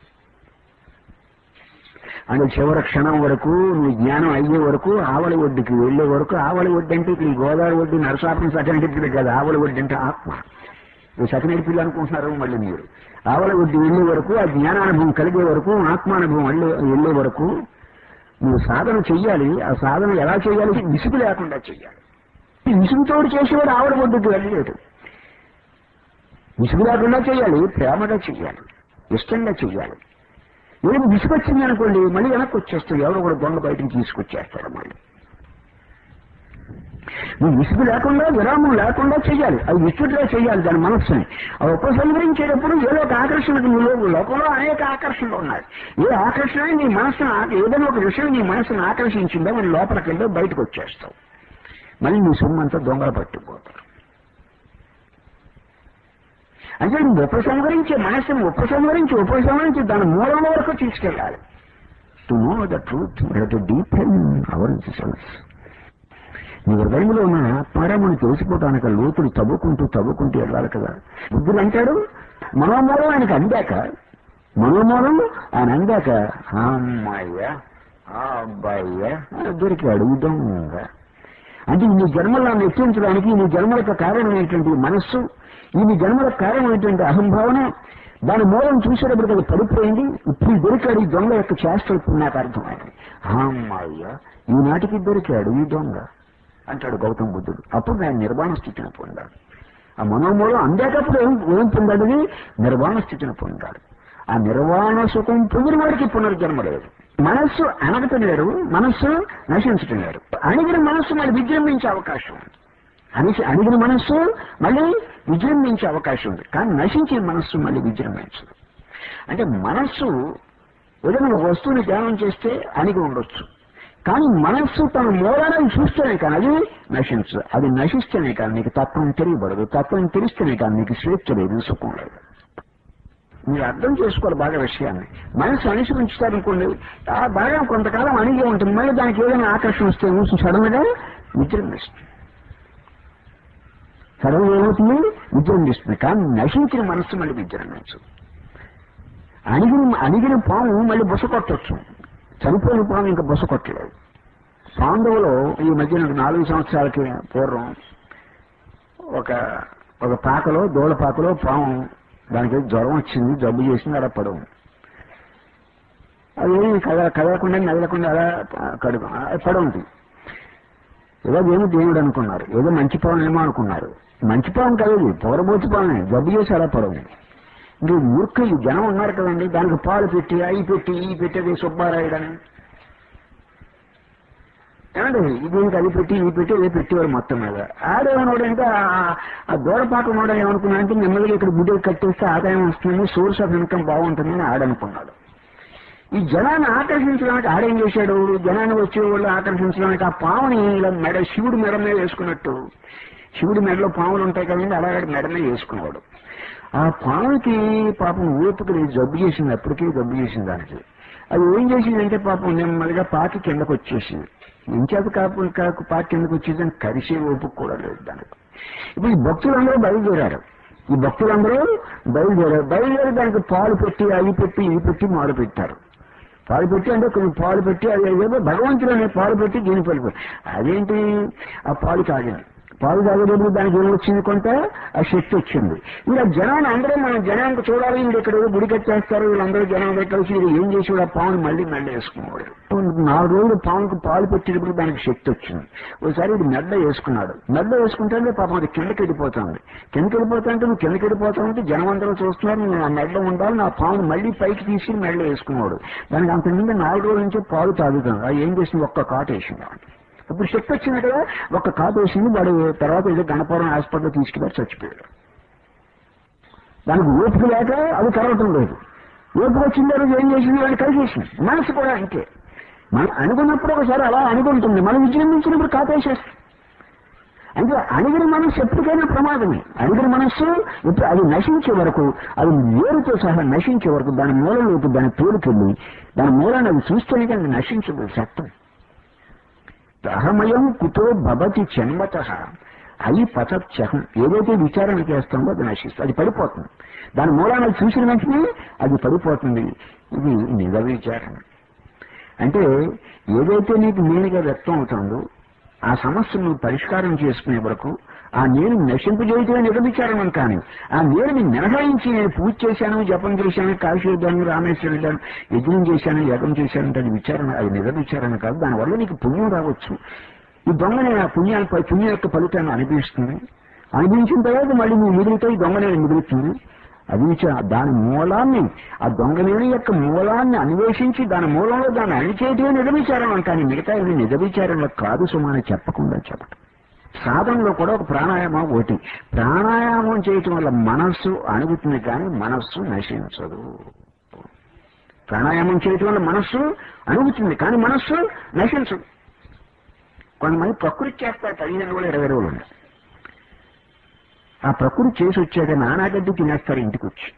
Speaker 1: అంటే చివరి క్షణం వరకు నీ జ్ఞానం అయ్యే వరకు ఆవలి ఒడ్డుకి వెళ్లే వరకు ఆవలి ఒడ్డు అంటే ఇక్కడ ఈ గోదావరి ఒడ్డు నరసాపురం సకనడిపిల్లి కాదు ఆవలి ఒడ్డు అంటే ఆత్మ ఈ సకనడిపిల్లి అనుకుంటున్నారు మళ్ళీ మీరు ఆవలి ఒడ్డు వెళ్లే వరకు ఆ జ్ఞానానుభవం కలిగే వరకు ఆత్మానుభవం వెళ్ళే వెళ్లే వరకు నువ్వు సాధన చెయ్యాలి ఆ సాధన ఎలా చేయాలి విసుగు లేకుండా చెయ్యాలి ఈ విసుగుతోడు చేసేవాడు ఆవిడ ఒడ్డుకి వెళ్ళలేడు విసుగు లేకుండా చేయాలి ప్రేమగా చెయ్యాలి ఇష్టంగా చెయ్యాలి ఏది విసుగొచ్చింది అనుకోండి మళ్ళీ వెనక్కి వచ్చేస్తుంది ఎవరో కూడా దొంగ బయటికి తీసుకొచ్చేస్తాడు మళ్ళీ నువ్వు విసుగు లేకుండా విరామం లేకుండా చెయ్యాలి అది విసుగుగా చెయ్యాలి దాని మనస్సుని ఆ ఉపసంహరించేటప్పుడు ఏదో ఒక ఆకర్షణకు నువ్వు లోకంలో అనేక ఆకర్షణలు ఉన్నాయి ఏ ఆకర్షణ నీ మనసును ఆ- ఏదైనా ఒక విషయం నీ మనసును ఆకర్షించిందో మరి లోపలికి వెళ్ళి బయటకు వచ్చేస్తావు మళ్ళీ నీ సొమ్మంతా దొంగలు పట్టిపోతారు అంటే నువ్వు ఉపసంహరించే మనసును ఉపసంహరించి ఉపసంహరించి దాని మూలం వరకు తీసుకెళ్ళాలి to know the truth to deep ourselves నీ హృదయంలో ఉన్న ఆత్మారాముని తెలిసిపోవటానికి లోతులు తవ్వుకుంటూ తవ్వుకుంటూ వెళ్ళాలి కదా బుద్ధుడు అంటాడు మనోమూలం ఆయనకు అందాక మనోమూలం ఆయన అందాక అమ్మాయ్య ఆ అబ్బాయ్య అని దొరికాడు ఉదంగా అంటే ఇన్ని జన్మలను ఎత్తించడానికి ఇన్ని జన్మలకు కారణమైనటువంటి మనస్సు ఇన్ని జన్మలకు కారణమైనటువంటి అహంభావన దాని మూలం చూసేటప్పుడు అది పడిపోయింది ఇప్పుడు దొరికాడు ఈ దొంగ యొక్క చేష్టలు ఇప్పుడు నాకు అర్థమైంది అమ్మాయ్య ఈనాటికి దొరికాడు ఈ దొంగ అంటాడు గౌతమ బుద్ధుడు అప్పుడు ఆయన నిర్వాణ స్థితిని పొందాడు ఆ మనోమూలం అందేటప్పుడు ఏం ఏం పొందాడు ఇది? నిర్వాణ స్థితిని పొందాడు ఆ నిర్వాణ సుఖం పొందిన వాడికి పునర్జన్మ లేదు మనస్సు అనగటం లేరు మనస్సు నశించటం లేరు అణిగిన మనస్సు మళ్ళీ విజృంభించే అవకాశం ఉంది అణిచి అణిగిన మనస్సు మళ్ళీ విజృంభించే అవకాశం ఉంది కానీ నశించిన మనస్సు మళ్ళీ విజృంభించదు అంటే మనస్సు ఏదైనా ఒక వస్తువుని ధ్యానం చేస్తే అణిగి ఉండొచ్చు కానీ మనస్సు తన మూలాలను చూస్తేనే కానీ అది నశించదు అది నశిస్తేనే కానీ నీకు తత్వం తెలియబడదు తత్వం తెలిస్తేనే కానీ నీకు స్వేచ్ఛ లేదు సుఖం లేదు మీరు అర్థం చేసుకోవాలి బాగా విషయాన్ని మనసు అణిసి ఉంచుతారనుకోండి ఆ బాగా కొంతకాలం అణిగే ఉంటుంది మళ్ళీ దానికి ఏదైనా ఆకర్షణ వస్తే మూసి సడన్ గా విజృంభిస్తుంది సడన్ గా ఏమవుతుంది విజృంభిస్తుంది కానీ నశించిన మనస్సు మళ్ళీ విజృంభించదు అణిగిన అణిగిన పాము మళ్ళీ బుస కొట్టచ్చు చనిపోయిన పాము ఇంకా బుస కొట్టలేదు పాండవులు ఈ మధ్యన నాలుగు సంవత్సరాలకి పూర్వం ఒక ఒక పాకలో దోళ పాకలో పాము దానికి జ్వరం వచ్చింది జబ్బు చేసింది అలా పడవు అది కద కదలకుండా మెదలకుండా అలా కడుగు పడవుంది ఏదో దేవుడు దేవుడు అనుకున్నారు ఏదో మంచి పాము ఏమో అనుకున్నారు మంచి పాము కదది పొగరబోతు పామే జబ్బు చేసి అలా పడవు ఇంక మూర్ఖ ఈ జనం ఉన్నారు కదండి దానికి పాలు పెట్టి అవి పెట్టి ఈ పెట్టేది సుబ్బారాయుడని ఏమండి దీనికి అది పెట్టి ఇది పెట్టి ఇది పెట్టేవారు మొత్తం మీద ఆడేమన్నాడంటే ఆ దూరపాటు ఉన్నాడు ఏమనుకున్నాడంటే నెమ్మదిగా ఇక్కడ గుడి కట్టేస్తే ఆదాయం వస్తుంది సోర్స్ ఆఫ్ ఇన్కమ్ బాగుంటుందని ఆడనుకున్నాడు ఈ జనాన్ని ఆకర్షించడానికి ఆడేం చేశాడు జనాన్ని వచ్చే వాళ్ళు ఆకర్షించడానికి ఆ పావుని ఇలా మెడ శివుడి మెడ మీద వేసుకున్నట్టు శివుడి మెడలో పాములు ఉంటాయి కదండి అలాగే మెడ మీద వేసుకున్నాడు ఆ పాముకి పాపం ఊపికి జబ్బు చేసింది అప్పటికే జబ్బు చేసింది దానికి అది ఏం చేసిందంటే పాపం నెమ్మదిగా పాకి కిందకు వచ్చేసింది ఇంచేత కాపు కాకు పాకి కిందకు వచ్చేసి కరిసే ఓపిక కూడా లేదు దానికి ఇప్పుడు ఈ భక్తులందరూ బయలుదేరారు ఈ భక్తులందరూ బయలుదేరారు బయలుదేరి దానికి పాలు పెట్టి అవి పెట్టి ఇవి పెట్టి మారు పెట్టారు పాలు పెట్టి అంటే కొన్ని పాలు పెట్టి అది ఏదో భగవంతుడు అనే పాలు పెట్టి దీని పాలు అదేంటి ఆ పాలు తాగింది పాలు తాగేటప్పుడు దానికి ఏమొచ్చింది కొంత ఆ శక్తి వచ్చింది ఇలా జనాన్ని అందరూ మనం జనానికి చూడాలి వీళ్ళు ఇక్కడ ఏదో గుడి కట్టేస్తారు వీళ్ళందరూ జనం కలిసి వీళ్ళు ఏం చేసి ఆ పావును మళ్ళీ మళ్ళీ వేసుకున్నాడు నాలుగు రోజులు పావునికి పాలు పెట్టేటప్పుడు దానికి శక్తి వచ్చింది ఒకసారి ఇది మెడ్డ వేసుకున్నాడు మెడ్డ వేసుకుంటే పాపం అది కిందకి వెళ్ళిపోతుంది కిందకి వెళ్ళిపోతుంటే నువ్వు కిందకి వెళ్ళిపోతామంటే జనం అందరూ చూస్తున్నారు నువ్వు నా మెడ్డ ఉండాలి నా పావును మళ్ళీ పైకి తీసి మెడ్డ వేసుకున్నాడు దానికి అంత ముందు నాలుగు రోజుల నుంచి పాలు తాగుతుంది అది ఏం చేసింది ఒక్క కాటు వేసింది ఇప్పుడు శక్తి వచ్చింది కదా ఒక్క కాటు వేసింది వాడు తర్వాత ఏదో గణపురం హాస్పిటల్ తీసుకెళ్ళి చచ్చిపోయాడు దానికి ఓపిక లేక అది కరవటం లేదు ఓపిక వచ్చిన రోజు ఏం చేసింది వాడిని కలిసేసింది మనసు కూడా అంతే మనం అనుకున్నప్పుడు ఒకసారి అలా అనుకుంటుంది మనం విజృంభించినప్పుడు కాపేసేస్తుంది అంటే అణిగిన మనస్సు ఎప్పటికైనా ప్రమాదమే అణిగిన మనస్సు ఇప్పుడు అది నశించే వరకు అది వేరుతో సహా నశించే వరకు దాని మూలంలోకి దాని తోలుకెళ్ళి దాని మూలాన్ని అది చూస్తేనే కానీ నశించదు సత్యం అహమయం కుతో భవతి జన్మత అయి పతచ్చహం ఏదైతే విచారణ చేస్తుందో అది నశిస్తుంది అది పడిపోతుంది దాని మూలాన్ని చూసిన వెంటనే అది పడిపోతుంది ఇది నిజ విచారణ అంటే ఏదైతే నీకు నేనుగా వ్యక్తం అవుతుందో ఆ సమస్యను నువ్వు పరిష్కారం చేసుకునే వరకు ఆ నేను నశింపజేయటమే నిర్విచారణం కానీ ఆ నేరుని మినహాయించి నేను పూజ చేశాను జపం చేశాను కాశీ వెళ్ళాను రామేశ్వరం వెళ్ళాను యజ్ఞం చేశాను యాగం చేశాను అంటే అది విచారణ అది నిజ విచారణ కాదు దానివల్ల నీకు పుణ్యం రావచ్చు ఈ దొంగనే ఆ పుణ్యాన్ని పుణ్యం యొక్క ఫలితాన్ని అనిపిస్తుంది అనిపించిన తర్వాత మళ్ళీ నువ్వు మిగులుతో ఈ దొంగనే మిగులుతుంది అది విచారణ దాని మూలాన్ని ఆ దొంగనేని యొక్క మూలాన్ని అన్వేషించి దాని మూలంలో దాన్ని అణిచేయటమే నిజ విచారణ కానీ మిగతా ఇవి నిజ విచారణలో కాదు సుమాని చెప్పకుండా చెప్పటం సాధనలో కూడా ఒక ప్రాణాయామం ఒకటి ప్రాణాయామం చేయటం వల్ల మనస్సు అణుగుతుంది కానీ మనస్సు నశించదు ప్రాణాయామం చేయటం వల్ల మనస్సు అణుగుతుంది కానీ మనస్సు నశించదు కొంతమంది ప్రకృతి చేస్తారు పదిహేను రోజులు ఇరవై రోజులు ఉన్నాయి ఆ ప్రకృతి చేసి వచ్చాక నానాగడ్డి తినేస్తారు ఇంటికి వచ్చి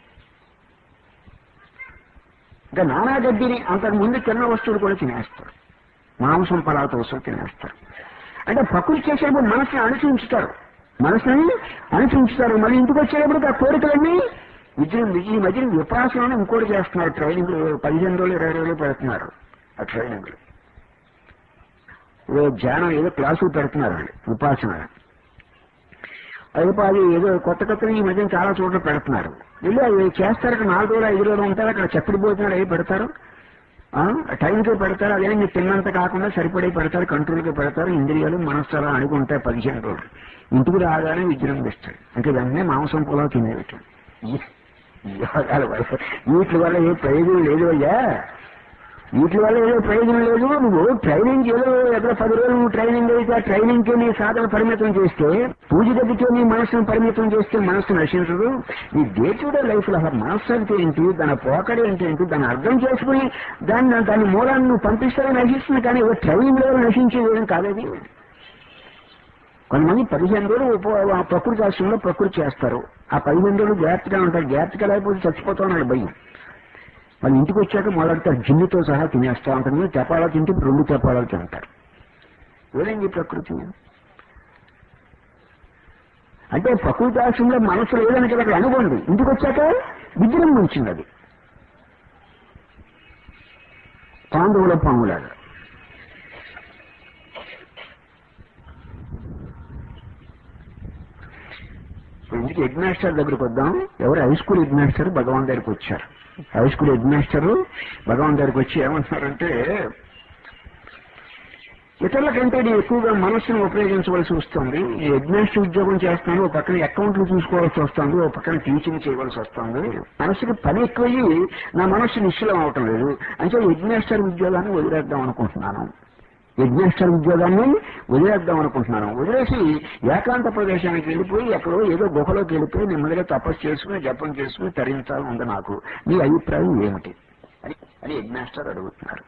Speaker 1: ఇంకా నానాగడ్డిని అంతకు ముందు తిన్న వస్తువులు కూడా తినేస్తారు మాంసం పదార్థ వస్తువులు తినేస్తారు అంటే ప్రకృతి చేసేటప్పుడు మనసుని అణుచుంచుతారు మనసుని అణుచుంచుతారు మళ్ళీ ఇంటికి వచ్చేటప్పుడు ఆ కోరికలన్నీ విజయం ఈ మధ్యన విపాసనని ఇంకోటి చేస్తున్నారు ట్రైనింగ్ పదిహేను రోజులు ఇరవై రోజులు పెడుతున్నారు ఆ ట్రైనింగ్లు ఏదో ధ్యానం ఏదో క్లాసులు పెడుతున్నారు వాళ్ళు ఉపాసన అయిపో అది ఏదో కొత్త కొత్తగా ఈ మధ్యన చాలా చోట్ల పెడుతున్నారు వెళ్ళి అవి చేస్తారు అక్కడ నాలుగు రోజులు ఐదు రోజులు ఉంటారు అక్కడ చప్పుడు భోజనాలు అవి పెడతారు ఆ, టైంకి పెడతారు అదే మీరు తిన్నంత కాకుండా సరిపడే పెడతారు కంట్రోల్కి పెడతారు ఇంద్రియాలు మనస్సు అలా అనుకుంటాయి పదిహేను రోజులు ఇంటికి రాగానే విజృంభిస్తాడు ఇంకా వెంటనే మాంసం పొలం తినేయటం ఈ- ఈ యోగాల వల్ల వీటి వల్ల ఏ ప్రయోజనం లేదు అయ్యా వీటి వల్ల ఏదో ప్రయోజనం లేదు నువ్వు ట్రైనింగ్ ఏదో ఎక్కడ పది రోజులు నువ్వు ట్రైనింగ్ అయితే ఆ ట్రైనింగ్ కి నీ సాధన పరిమితం చేస్తే పూజ గదికి నీ మనసును పరిమితం చేస్తే మనసు నశించదు నీ డే టు డే లైఫ్ లో అసలు మనస్సు అంటే ఏంటి దాని పోకడ ఏంటి ఏంటి దాన్ని అర్థం చేసుకుని దాన్ని దాని మూలాన్ని నువ్వు పంపిస్తే నశిస్తుంది కానీ ఏదో ట్రైనింగ్ లో నశించేది ఏం కాదేది కొంతమంది పదిహేను రోజులు ఉప ఆ ప్రకృతి ఆశ్రమంలో ప్రకృతి చేస్తారు ఆ పదిహేను రోజులు జాగ్రత్తగా ఉంటారు జాగ్రత్తగా లేకపోతే చచ్చిపోతా ఉన్నాడు భయం వాళ్ళు ఇంటికి వచ్చాక మొదలెడతారు జిన్నుతో సహా తినేస్తా ఉంటుంది తెపాలా తింటే రెండు తెపాలాలు తింటారు ఏమైంది ఈ ప్రకృతి అంటే ప్రకృతి ఆశ్రమంలో మనసు లేదని కదా అక్కడ అనుకోండి ఇంటికి వచ్చాక విజృంభించింది అది పాండవుల పాములాగా ఇప్పుడు ఇంటికి హెడ్ మాస్టర్ దగ్గరికి వద్దాం ఎవరు high school head master Bhagavan దగ్గరికి వచ్చారు high school head master Bhagavan దగ్గరికి వచ్చి ఏమంటున్నారంటే ఇతరుల కంటే నేను ఎక్కువగా మనస్సును ఉపయోగించవలసి వస్తుంది ఈ హెడ్ మాస్టర్ ఉద్యోగం చేస్తాను ఒక పక్కన అకౌంట్లు చూసుకోవాల్సి వస్తుంది ఒక పక్కన టీచింగ్ చేయవలసి వస్తుంది మనసుకి పని ఎక్కువయ్యి నా మనస్సు నిశ్చలం అవటం లేదు అంటే హెడ్ మాస్టర్ ఉద్యోగాన్ని వదిలేద్దాం అనుకుంటున్నాను హెడ్ మాస్టర్ ఉద్యోగాన్ని వదిలేద్దాం అనుకుంటున్నాను వదిలేసి ఏకాంత ప్రదేశానికి వెళ్ళిపోయి ఎక్కడో ఏదో గుహలోకి వెళ్ళిపోయి నెమ్మదిగా తపస్సు చేసుకుని జపం చేసుకుని తరించాలని ఉంది నాకు మీ అభిప్రాయం ఏమిటి అని అని హెడ్ మాస్టర్ అడుగుతున్నారు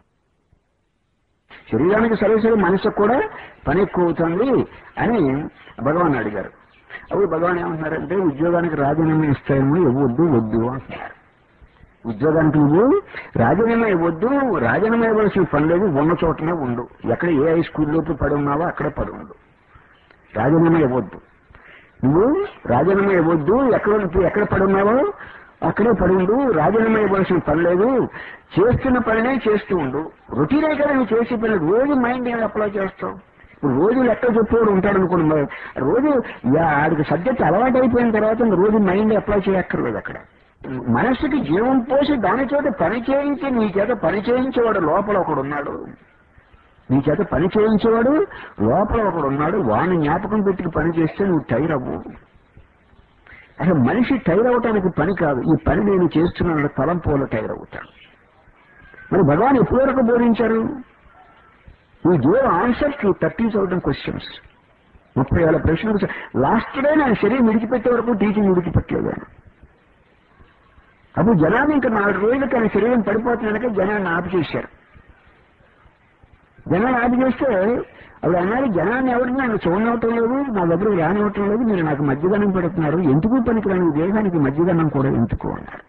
Speaker 1: శరీరానికి సరే సరే మనసుకు కూడా పని ఎక్కువ అవుతుంది అని భగవాన్ అడిగారు అప్పుడు భగవాన్ ఏమంటున్నారంటే ఉద్యోగానికి రాజీనామా ఇస్తాయేమో ఇవ్వద్దు వద్దు అంటున్నారు ఉద్యోగానికి నువ్వు రాజీనామా ఇవ్వద్దు రాజీనామా ఇవ్వాల్సిన పని లేదు ఉన్న చోటనే ఉండు ఎక్కడ ఏ హై స్కూల్లోకి పడి ఉన్నావో అక్కడే పడి ఉండు రాజీనామా ఇవ్వద్దు నువ్వు రాజీనామా ఇవ్వద్దు ఎక్కడ నువ్వు ఎక్కడ పడి ఉన్నావో అక్కడే పడి ఉండు రాజీనామా ఇవ్వాల్సిన పని లేదు చేస్తున్న పనినే చేస్తూ ఉండు రొటీనే కదా నువ్వు చేసే పని రోజు మైండ్ ఏమి అప్లై చేస్తావు ఇప్పుడు రోజు లెక్క చెప్పేవాడు ఉంటాడు అనుకోండి మరి రోజు యా- ఆడికి సబ్జెక్ట్ అలవాటు అయిపోయిన తర్వాత ఇంక రోజు మైండ్ అప్లై చేయక్కర్లేదు అక్కడ మనస్సుకి జీవం పోసి దాని చేత పని చేయించి నీ చేత పని చేయించేవాడు లోపల ఒకడు ఉన్నాడు నీ చేత పని చేయించేవాడు లోపల ఒకడు ఉన్నాడు వాడిని జ్ఞాపకం పెట్టుకు పని చేస్తే నువ్వు టైర్ అవ్వు అసలు మనిషి టైర్ అవటానికి పని కాదు ఈ పని నేను చేస్తున్నాను తలంపుల టైర్ అవుతాడు మరి భగవాన్ ఎప్పటి వరకు బోధించారు ఈ give answer to thirty thousand questions ముప్పై వేల ప్రశ్నలకు లాస్ట్ డే నేను శరీరం విడిచిపెట్టే వరకు టీచింగ్ విడిచిపెట్టలేదు ఆయన అప్పుడు జనాన్ని ఇంకా నాలుగు రోజులు తన శరీరం పడిపోతున్నాక జనాన్ని ఆపు చేశారు జనాన్ని ఆపు చేస్తే అప్పుడు అన్నారు జనాన్ని ఎవరు నన్ను చూడనవటం లేదు నా దగ్గర రానివ్వటం లేదు మీరు నాకు మధ్యగనం పెడుతున్నారు ఎందుకు పనికిరాని దేహానికి మధ్యగనం కూడా ఎందుకు అన్నారు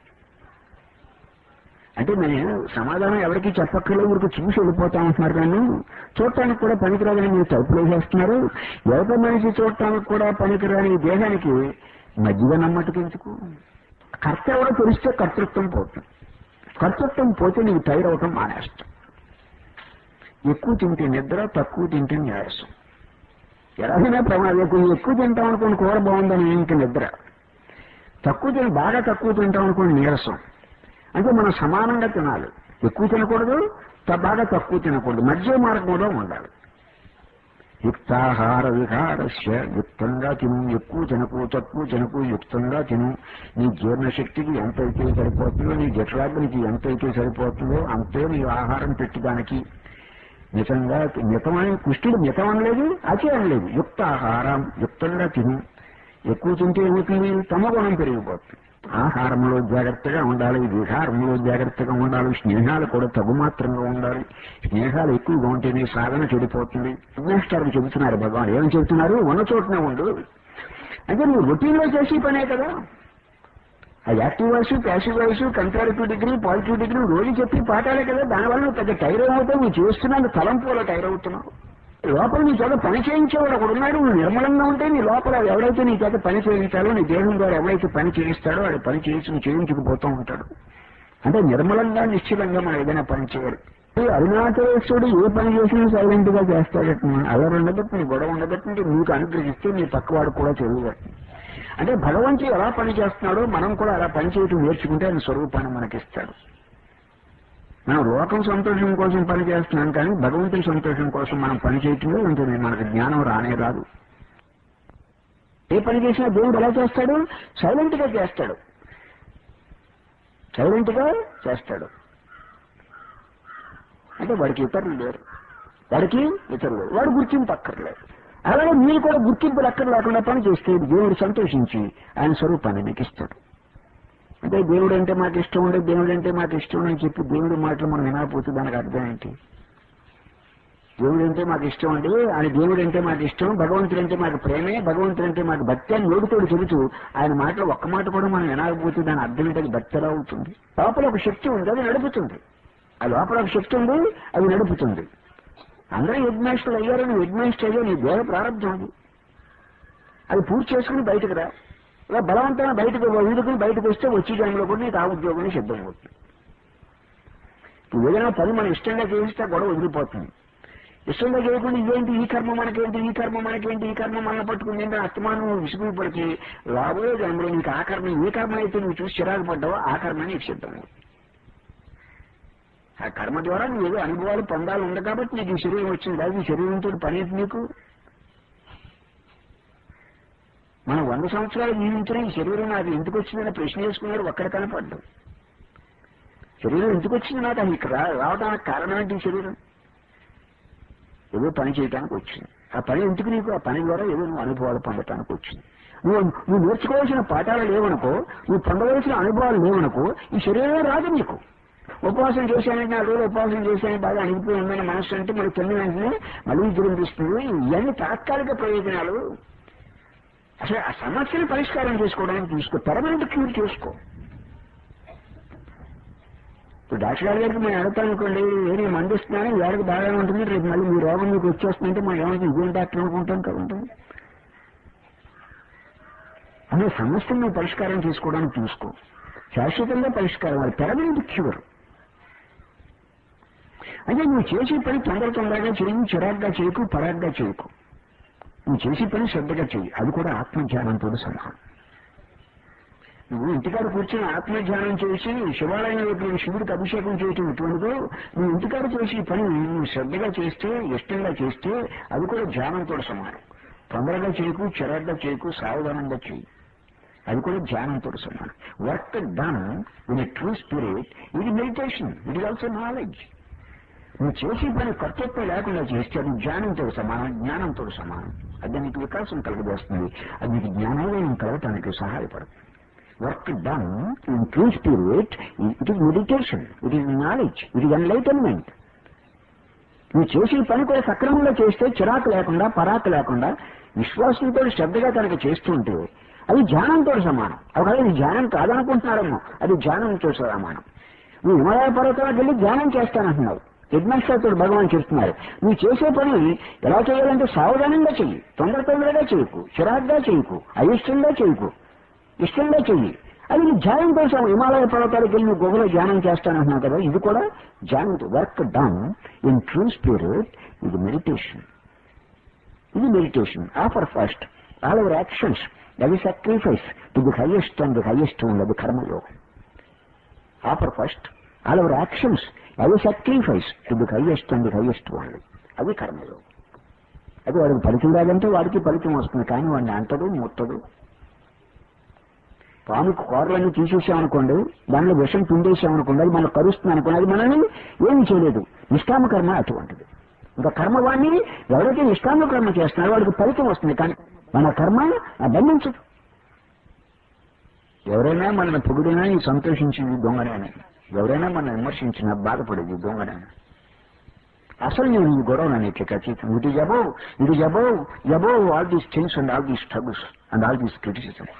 Speaker 1: అంటే నేను సమాధానం ఎవరికి చెప్పక్కర్లేదు ఊరికి చూసి వెళ్ళిపోతా ఉంటున్నారు కానీ చూడటానికి కూడా పనికిరాదని మీరు తప్పులు చేస్తున్నారు ఎవరి మనిషి చూడటానికి కూడా పనికిరాని ఈ దేహానికి మధ్యగా నమ్మట్టుకు ఎందుకు కర్త ఎవరో తెలిస్తే కర్తృత్వం పోతుంది కర్తృత్వం పోతే నీకు తయారవటం మానేస్తాం ఎక్కువ తింటే నిద్ర తక్కువ తింటే నీరసం ఎలాగైనా ప్రమాదం ఎక్కువ ఎక్కువ తింటాం అనుకోండి కూర బాగుందని ఇంక నిద్ర తక్కువ తిని బాగా తక్కువ తింటాం అనుకోండి నీరసం అంటే మనం సమానంగా తినాలి ఎక్కువ తినకూడదు త- బాగా తక్కువ తినకూడదు మధ్య మార్గంలో ఉండాలి యుక్తాహార విహారస్య యుక్తంగా తిను ఎక్కువ తినకు తక్కువ తినకు యుక్తంగా తిను నీ జీర్ణశక్తికి ఎంతైతే సరిపోతుందో నీ జఠరాగ్నికి ఎంతైతే సరిపోతుందో అంతే నీ ఆహారం పెట్టడానికి మితంగా మితమైన కుష్ఠుడు మితం అనలేదు అతి అనలేదు యుక్త ఆహారం యుక్తంగా తిను ఎక్కువ తింటే ఏమవుతుంది తమ గుణం పెరిగిపోతుంది ఆహారంలో జాగ్రత్తగా ఉండాలి విహారంలో జాగ్రత్తగా ఉండాలి స్నేహాలు కూడా తగు మాత్రంగా ఉండాలి స్నేహాలు ఎక్కువగా ఉంటేనే సాధన చెడిపోతుంది మాస్టర్లు చెబుతున్నారు భగవాన్ ఏమని చెబుతున్నారు ఉన్న చోటనే ఉండు అంటే నువ్వు రొటీన్లో చేసే పనే కదా ఆ active voice passive voice comparative degree positive degree రోజు చెప్పి పాఠాలే కదా దానివల్ల నువ్వు పెద్ద టైర్ అవుతావు నువ్వు చేస్తున్నాను తలంపులో టైర్ అవుతున్నావు లోపల నీ చేత పని చేయించేవాడు ఒకడు ఉన్నాడు నువ్వు నిర్మలంగా ఉంటే నీ లోపల ఎవరైతే నీ చేత పని చేయించాలో నీ దేహం ద్వారా ఎవరైతే పని చేయిస్తాడో వాడు పని చేయించి నువ్వు చేయించుకుపోతూ ఉంటాడు అంటే నిర్మలంగా నిశ్చలంగా మనం ఏదైనా పని చేయాలి ఈ అరుణాచలేశ్వరుడు ఏ పని చేసినా సైలెంట్ గా చేస్తాడట అలా ఉండబట్టి నీ గొడవ ఉండబట్టి నీకు అనుగ్రహిస్తే నీ పక్కవాడు కూడా చేయబట్టి అంటే భగవంతుడు ఎలా పని చేస్తున్నాడో మనం కూడా అలా పని చేయటం నేర్చుకుంటే ఆయన స్వరూపాన్ని మనకిస్తాడు మనం లోకం సంతోషం కోసం పని చేస్తున్నాం కానీ భగవంతుని సంతోషం కోసం మనం పని చేయటంలో ఉంటుంది మనకు జ్ఞానం రానే రాదు ఏ పని చేసినా దేవుడు ఎలా చేస్తాడు సైలెంట్ గా చేస్తాడు సైలెంట్ గా చేస్తాడు అంటే వాడికి ఇతరులు లేరు వాడికి ఇతరులు లేరు. వాడు గుర్తింపు అక్కర్లేదు అలాగే మీరు కూడా గుర్తింపులు అక్కర్ లేకుండా పని చేస్తే దేవుడు సంతోషించి ఆయన స్వరూపాన్ని మీకు ఇస్తాడు అంటే దేవుడు అంటే మాకు ఇష్టం ఉండే దేవుడు అంటే మాకు ఇష్టం అని చెప్పి దేవుడి మాటలు మనం వినకపోతే దానికి అర్థం ఏంటి దేవుడు అంటే మాకు ఇష్టం అండి ఆయన దేవుడు అంటే మాకు ఇష్టం భగవంతుడు అంటే మాకు ప్రేమే భగవంతుడు అంటే మాకు భక్తి అని నోటితోడు చెబుతూ ఆయన మాటలు ఒక్క మాట కూడా మనం వినకపోతే దాని అర్థం ఏంటి అది భక్తి ఎలా అవుతుంది లోపల ఒక శక్తి ఉంది అది నడుపుతుంది ఆ లోపల ఒక శక్తి ఉంది అది నడుపుతుంది అందరూ యజ్ఞాస్తులు అయ్యారు నువ్వు యజ్ఞాష్ట అయ్యా నీ దేవ ప్రారంభం అది అది పూర్తి చేసుకుని బయటకు రా ఇలా బలవంతంగా బయటకు వీడుకుని బయటకు వస్తే వచ్చే టైంలో కూడా నీకు ఆ ఉద్యోగం సిద్ధం అవుతుంది ఇప్పుడు ఏదైనా పని మనం ఇష్టంగా చేస్తే గొడవ వదిలిపోతుంది ఇష్టంగా చేయకుండా ఇదేంటి ఈ కర్మ మనకేంటి ఈ కర్మ మనకేంటి ఈ కర్మ మనల్ని పట్టుకుంది ఏంటి అస్తమానం విసుగుపడికి రాబోయే టైంలో నీకు ఆ కర్మ ఏ కర్మ అయితే నువ్వు చూసి చిరాకు పడ్డావో ఆ కర్మ నీకు సిద్ధం అవుతుంది ఆ కర్మ ద్వారా నువ్వు ఏదో అనుభవాలు పొందాలి ఉంది కాబట్టి నీకు ఈ శరీరం వచ్చింది కాదు ఈ శరీరంతో పని ఏంటి నీకు మనం వంద సంవత్సరాలు జీవించిన ఈ శరీరం నాకు ఎందుకు వచ్చిందని ప్రశ్న వేసుకున్నాడు ఒక్కడ కనపడ్డాం శరీరం ఎందుకు వచ్చింది నాకు అది ఇక్కడ రా- రావడానికి కారణం ఏంటి ఈ శరీరం ఏదో పని చేయడానికి వచ్చింది ఆ పని ఎందుకు నీకు ఆ పని ద్వారా ఏదో నువ్వు అనుభవాలు పొందటానికి వచ్చింది నువ్వు నువ్వు నేర్చుకోవాల్సిన పాఠాలు లేవనుకో నువ్వు పొందవలసిన అనుభవాలు లేవనుకో ఈ శరీరం రాదు నీకు ఉపవాసం చేశానంటే నాలుగు రోజులు ఉపవాసం చేశాను బాగా అణిగిపోయి ఉందని మనస్సు అంటే మనకు తిన్న వెంటనే మళ్ళీ విజృంభిస్తుంది ఇవన్నీ తాత్కాలిక ప్రయోజనాలు అసలు ఆ సమస్యను పరిష్కారం చేసుకోవడానికి చూసుకో పర్మనెంట్ క్యూర్ చేసుకో ఇప్పుడు డాక్టర్ గారి గారికి మనం అడుగుతాం అనుకోండి ఏది మందిస్తున్నాను వేడికి బాగానే ఉంటుంది రేపు మళ్ళీ మీ రోగం మీకు వచ్చేస్తుందంటే మనం ఏమవుతుంది ఇదేం డాక్టర్ అనుకుంటాం కదా ఉంటుంది అనే సమస్యను నువ్వు పరిష్కారం చేసుకోవడానికి చూసుకో శాశ్వతంగా పరిష్కారం అది పెరమనెంట్ క్యూర్ అంటే నువ్వు చేసే పని తొందర తొందరగా చేయి చిరాగ్గా చేయకు పరాగ్గా చేయకు నువ్వు చేసే పని శ్రద్ధగా చెయ్యి అది కూడా ఆత్మధ్యానంతో సమానం నువ్వు ఇంటికాడ కూర్చొని ఆత్మధ్యానం చేసి శివాలయం వైపు నువ్వు శివుడికి అభిషేకం చేయటం ఎటువంటిదో నువ్వు ఇంటికాడ చేసి ఈ పని నువ్వు శ్రద్ధగా చేస్తే ఇష్టంగా చేస్తే అది కూడా ధ్యానంతో సమానం తొందరగా చేయకు చిరాగ్గా చేయకు సావధానంగా చేయి అది కూడా ధ్యానంతో సమానం work done in a true spirit ఇది meditation it is also knowledge నువ్వు చేసే పని కర్తృత్వం లేకుండా చేస్తే అది జ్ఞానంతో సమానం జ్ఞానంతో సమానం అది నీకు వికాసం కలగజేస్తుంది అది నీకు జ్ఞానోదయం కలగటానికి సహాయపడుతుంది work done in true spirit it is meditation it is knowledge it is enlightenment నువ్వు చేసే పని కూడా సక్రమంగా చేస్తే చిరాకు లేకుండా పరాకు లేకుండా విశ్వాసంతో శ్రద్ధగా కనుక చేస్తుంటే అది ధ్యానంతో సమానం ఒకవేళ ఇది ధ్యానం కాదనుకుంటున్నారేమో అది ధ్యానంతో సమానం నువ్వు హిమాలయ పర్వతాలకు వెళ్ళి ధ్యానం చేస్తానంటున్నావు యజ్ఞాశ్వరుడు భగవాన్ చెప్తున్నారు నువ్వు చేసే పని ఎలా చేయాలంటే సావధానంగా చెయ్యి తొందర తొందరగా చేయకు చిరాగ్గా చేయకు అయిష్టంగా చేయకు ఇష్టంగా చెయ్యి అది నీ ధ్యానం కోసం హిమాలయ పర్వతాలకు వెళ్ళి నువ్వు గుహలో ధ్యానం చేస్తానంటున్నావు కదా ఇది కూడా ధ్యానం work done in true spirit ఇది మెడిటేషన్ ఇది meditation offer first all our actions అది sacrifice to the highest and the highest ఉన్నది కర్మయోగం offer first all our actions అది sacrifice to the highest and the highest ఉన్నది అది కర్మయోగం అది వాడికి ఫలితం రాదంటే వాడికి ఫలితం వస్తుంది కానీ వాడిని అంటదు ముట్టదు పాముకు కూరలన్నీ తీసేసామనుకోండి దానిలో విషం పిండేసామనుకోండి అది మనకు కరుస్తుంది అనుకోండి అది మనల్ని ఏమి చేయలేదు నిష్కామ కర్మ అటువంటిది ఇంకా కర్మ వాడిని ఎవరైతే నిష్కామ కర్మ చేస్తున్నారో వాడికి ఫలితం వస్తుంది కానీ మన కర్మ బంధించదు ఎవరైనా మనల్ని పొగిడినా ఈ సంతోషించింది దొంగనే అని ఎవరైనా మన విమర్శించినా బాధపడేది దొంగనే అని అసలు నేను ఈ గొడవ నేను ఇట్లా ఖచ్చితం it is above it is above above all these things and all these struggles and all these criticism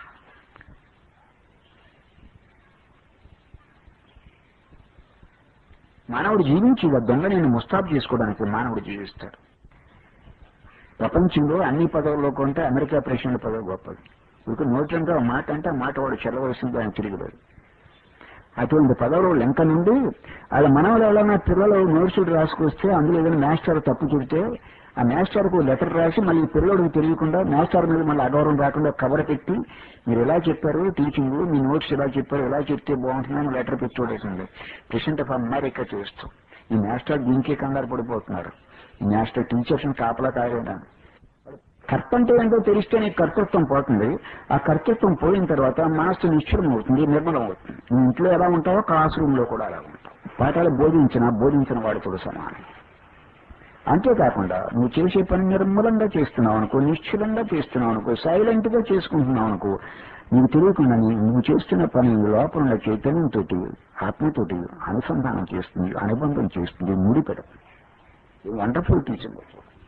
Speaker 1: మానవుడు జీవించి ఇక దొంగ నేను ముస్తాబు చేసుకోవడానికి మానవుడు జీవిస్తాడు ప్రపంచంలో అన్ని పదవుల్లో కొంటే అమెరికా ప్రెసిడెంట్ పదవి గొప్పది ఇప్పుడు నోట్లంటే ఆ మాట అంటే ఆ మాట వాడు చెల్లవలసింది ఆయన తిరిగిలేదు అటువంటి పదవులు లెంక నుండి వాళ్ళ మనవలు ఎవరైనా పిల్లలు నోట్సుడు రాసుకొస్తే అందులో ఏదైనా మాస్టర్ తప్పు చెబితే ఆ మాస్టర్కు లెటర్ రాసి మళ్ళీ పిల్లడికి తెలియకుండా మాస్టర్ మీద మళ్ళీ అగౌరవం రాకుండా కవర్ పెట్టి మీరు ఎలా చెప్పారు టీచింగ్ మీ నోట్స్ ఎలా చెప్పారు ఎలా చెప్తే బాగుంటుందని లెటర్ పెట్టి చూడేసింది ప్రెసిడెంట్ ఆఫ్ అమెరికా చేస్తూ ఈ మాస్టర్ దీనికే కంగారు పడిపోతున్నారు ఈ మాస్టర్ టీచర్స్ కాపలా కాయలేదా కర్త అంటే ఏంటో తెలిస్తే నీకు కర్తృత్వం పోతుంది ఆ కర్తృత్వం పోయిన తర్వాత మనస్సు నిశ్చలం అవుతుంది నిర్మలం అవుతుంది నువ్వు ఇంట్లో ఎలా ఉంటావో క్లాస్ రూమ్ లో కూడా అలా ఉంటావు పాఠాలు బోధించిన బోధించిన వాడితో సమానం అంతేకాకుండా నువ్వు చేసే పని నిర్మలంగా చేస్తున్నావు అనుకో నిశ్చలంగా చేస్తున్నావు అనుకో సైలెంట్ గా చేసుకుంటున్నావు అనుకో నీకు తెలియకుండా నువ్వు చేస్తున్న పని లోపల ఉన్న చైతన్యంతో ఆత్మతోటి అనుసంధానం చేస్తుంది అనుబంధం చేస్తుంది ముడిపెడుతుంది వండర్ఫుల్ టీచింగ్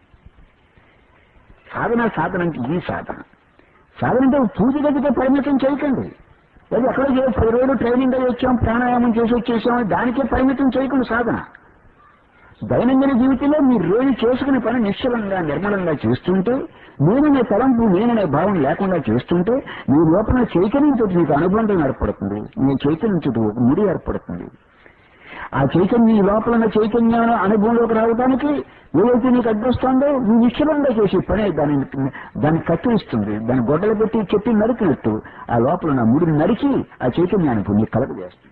Speaker 1: సాధన సాధన అంటే ఈ సాధన సాధన అంటే పూజ గదిగా పరిమితం చేయకండి లేదు ఎక్కడో చేయ పది రోజులు ట్రైనింగ్ అయ్యి వచ్చాం ప్రాణాయామం చేసి వచ్చేసాం దానికే పరిమితం చేయకుండా సాధన దైనందిన జీవితంలో మీరు రోజు చేసుకునే పని నిశ్చలంగా నిర్మలంగా చేస్తుంటే నేననే తలంపు నేననే భావం లేకుండా చేస్తుంటే మీ లోపల చైతన్యంతో మీకు అనుబంధం ఏర్పడుతుంది మీ చైతన్యంతో ఒక ముడి ఏర్పడుతుంది ఆ చైతన్యం ఈ లోపల ఉన్న చైతన్యం అనుభవంలోకి రావడానికి ఏదైతే నీకు అడ్డొస్తుందో నువ్వు నిశ్చలంగా చేసే పనే దాని దాన్ని కత్తిరిస్తుంది దాన్ని గొడ్డలు పెట్టి చెప్పి నరికినట్టు ఆ లోపల ఉన్న ముడిని నరికి ఆ చైతన్యానికి నీకు కలగజేస్తుంది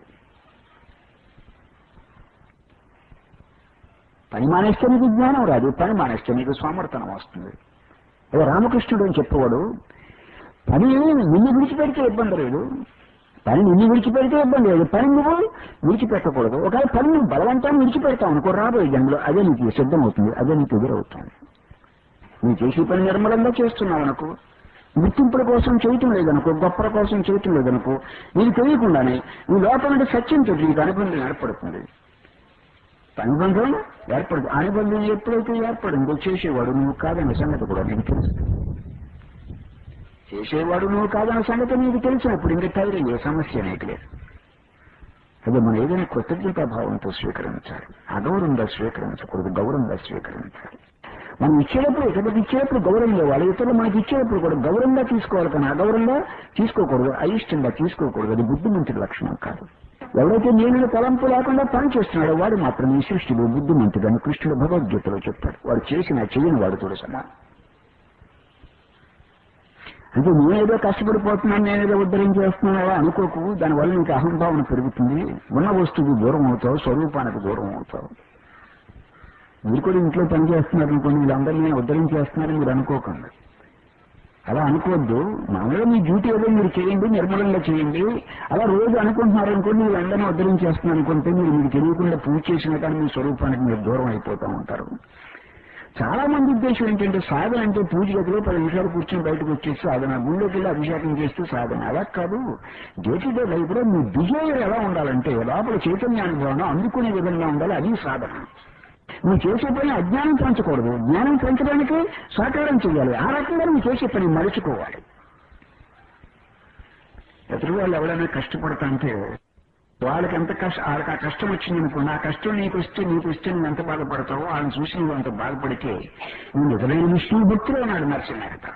Speaker 1: పని మానేస్తే నీకు జ్ఞానం రాదు పని మానేస్తే నీకు సోమర్తనం వస్తుంది అదే రామకృష్ణుడు అని చెప్పేవాడు పని నిన్ను విడిచిపెడితే ఇబ్బంది లేదు పని నిన్ను విడిచిపెడితే ఇబ్బంది లేదు పని నువ్వు విడిచిపెట్టకూడదు ఒకవేళ పని నువ్వు బలవంతాన్ని విడిచిపెడతావు అనుకో రాబోయే జన్మలో అదే నీకు సిద్ధమవుతుంది అదే నీకు ఎదురవుతుంది నువ్వు చేసే పని నిర్మలంగా చేస్తున్నావు అనుకో గుర్తింపుల కోసం చేయటం లేదనుకో గొప్పల కోసం చేయటం లేదనుకో నీకు తెలియకుండానే నీ లోపల నుండి సత్యంతో నీకు అనుబంధం ఏర్పడుతుంది అనుబంధం ఏర్పడదు అనుబంధం ఎప్పుడైతే ఏర్పడిందో చేసేవాడు నువ్వు కాదన్న సంగతి కూడా నీకు తెలుసు చేసేవాడు నువ్వు కాదన్న సంగతి నీకు తెలిసినప్పుడు ఇంకా ధైర్యం ఏ సమస్య నీకు లేదు అదే మనం ఏదైనా కృతజ్ఞతా భావంతో స్వీకరించాలి అగౌరవంగా స్వీకరించకూడదు గౌరవంగా స్వీకరించాలి మనం ఇచ్చేటప్పుడు ఇతరులకు ఇచ్చేటప్పుడు గౌరవం ఇవ్వాలి ఇతరులు మనకి ఇచ్చేటప్పుడు కూడా గౌరవంగా తీసుకోవాలి కానీ అగౌరవంగా తీసుకోకూడదు అయిష్టంగా తీసుకోకూడదు అది బుద్ధిమంతుడి లక్షణం కాదు ఎవరైతే నేను తలంపు లేకుండా పని చేస్తున్నాడో వాడు మాత్రం ఈ సృష్టిలో బుద్ధిమంతుడని కృష్ణుడు భగవద్గీతలో చెప్తాడు వాడు చేసిన చేయని వాడు తోడు సమానం అంటే నేనేదో కష్టపడిపోతున్నాను నేనేదో ఉద్ధరణ చేస్తున్నావా అనుకోకు దానివల్ల నీకు అహంభావన పెరుగుతుంది ఉన్న వస్తువుకి దూరం అవుతావు స్వరూపానికి దూరం అవుతావు మీరు కూడా ఇంట్లో పని చేస్తున్నారు అనుకోండి వీళ్ళందరినీ నేను ఉద్ధరణ చేస్తున్నారని మీరు అనుకోకండి అలా అనుకోవద్దు మామూలుగా మీ డ్యూటీ ఏదో మీరు చేయండి నిర్మలంగా చేయండి అలా రోజు అనుకుంటున్నారు అనుకోండి వీళ్ళందరినీ ఉద్ధరణ చేస్తున్నారు అనుకుంటే మీరు మీకు తెలియకుండా పూజ చేసినా కానీ మీ స్వరూపానికి మీరు దూరం అయిపోతూ ఉంటారు చాలా మంది ఉద్దేశం ఏంటంటే సాధన అంటే పూజ గదిలో పది నిమిషాలు కూర్చొని బయటకు వచ్చేసి సాధన గుళ్ళోకి వెళ్ళి అభిషేకం చేస్తూ సాధన అలా కాదు డే టు డే లైఫ్ లో మీ బిహేవియర్ ఎలా ఉండాలంటే లోపల చైతన్యానుభవం అందుకునే విధంగా ఉండాలి అది సాధన నువ్వు చేసే పని అజ్ఞానం పెంచకూడదు జ్ఞానం పెంచడానికి సహకారం చేయాలి ఆ రకంగా నువ్వు చేసే పని మలుచుకోవాలి ఎదురు వాళ్ళు ఎవరైనా కష్టపడతాంటే వాళ్ళకి ఎంత కష్టం వాళ్ళకి ఆ కష్టం వచ్చింది అనుకోండి ఆ కష్టం నీకు వస్తే నీకు వస్తే నువ్వు ఎంత బాధపడతావో వాళ్ళని చూసి నువ్వు అంత బాధపడితే నువ్వు నిజమైన విష్ణువు భక్తులు అన్నాడు నరసింహారత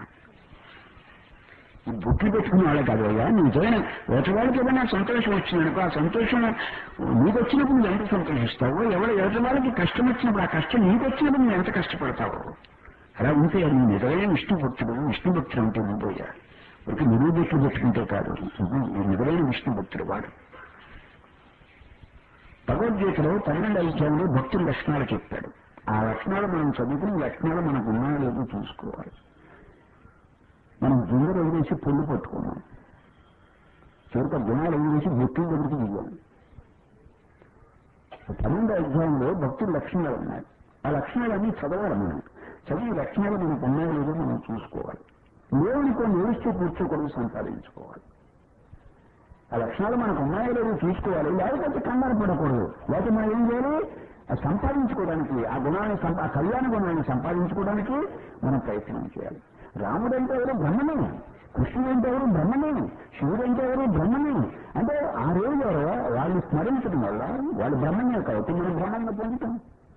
Speaker 1: ఈ బుక్లు పెట్టుకునే వాళ్ళే కాదు అయ్యా నువ్వు నిజమైన ఎదుటి వాళ్ళకి ఏదైనా సంతోషం వచ్చిందనుకో ఆ సంతోషం నీకు వచ్చినప్పుడు నువ్వు ఎంత సంతోషిస్తావో ఎవరు ఎదుటి వాళ్ళకి కష్టం వచ్చినప్పుడు ఆ కష్టం నీకు వచ్చినప్పుడు నువ్వు ఎంత కష్టపడతావో అలా ఉంటే నువ్వు నిజమైన విష్ణు భక్తుడు విష్ణు భక్తుడు అంటే నువ్వు ఒక నిరూపిట్లు పెట్టుకుంటే కాదు నువ్వు నిజమైన విష్ణు భక్తుడు వాడు భగవద్గీతలో పన్నెండు అధ్యాయంలో భక్తుల లక్షణాలు చెప్పాడు ఆ లక్షణాలు మనం చదువుకుని లక్షణాలు మనకు ఉన్నాయో లేదో చూసుకోవాలి మనం గుండెలు వదిలేసి పొల్లు పట్టుకున్నాం చివరికి ఆ గుణాలు వదిలేసి భక్తుల దగ్గరికి దిగాం పన్నెండు అధ్యాయంలో భక్తుల లక్షణాలు ఉన్నాయి ఆ లక్షణాలన్నీ చదవాలి మనం చదివి లక్షణాలు మనకు ఉన్నాయో లేదో మనం చూసుకోవాలి దేవునికో నేరుస్తూ కూర్చోకూడదు సంపాదించుకోవాలి ఆ లక్షణాలు మనకు ఉన్నాయో లేదో చూసుకోవాలి లేకపోతే కంగారు పడకూడదు లేకపోతే మనం ఏం చేయాలి ఆ సంపాదించుకోవడానికి ఆ గుణాన్ని సంపా ఆ కళ్యాణ గుణాన్ని సంపాదించుకోవడానికి మనం ప్రయత్నం చేయాలి రాముడు అంటే ఎవరు బ్రహ్మమే కృష్ణుడు అంటే ఎవరు బ్రహ్మమే శివుడు అంటే ఎవరు బ్రహ్మమే అంటే ఆ రోజు ఎవరు వాళ్ళు స్మరించడం వల్ల వాళ్ళు బ్రహ్మమే కాబట్టి మనం బ్రహ్మంగా పొందుతాం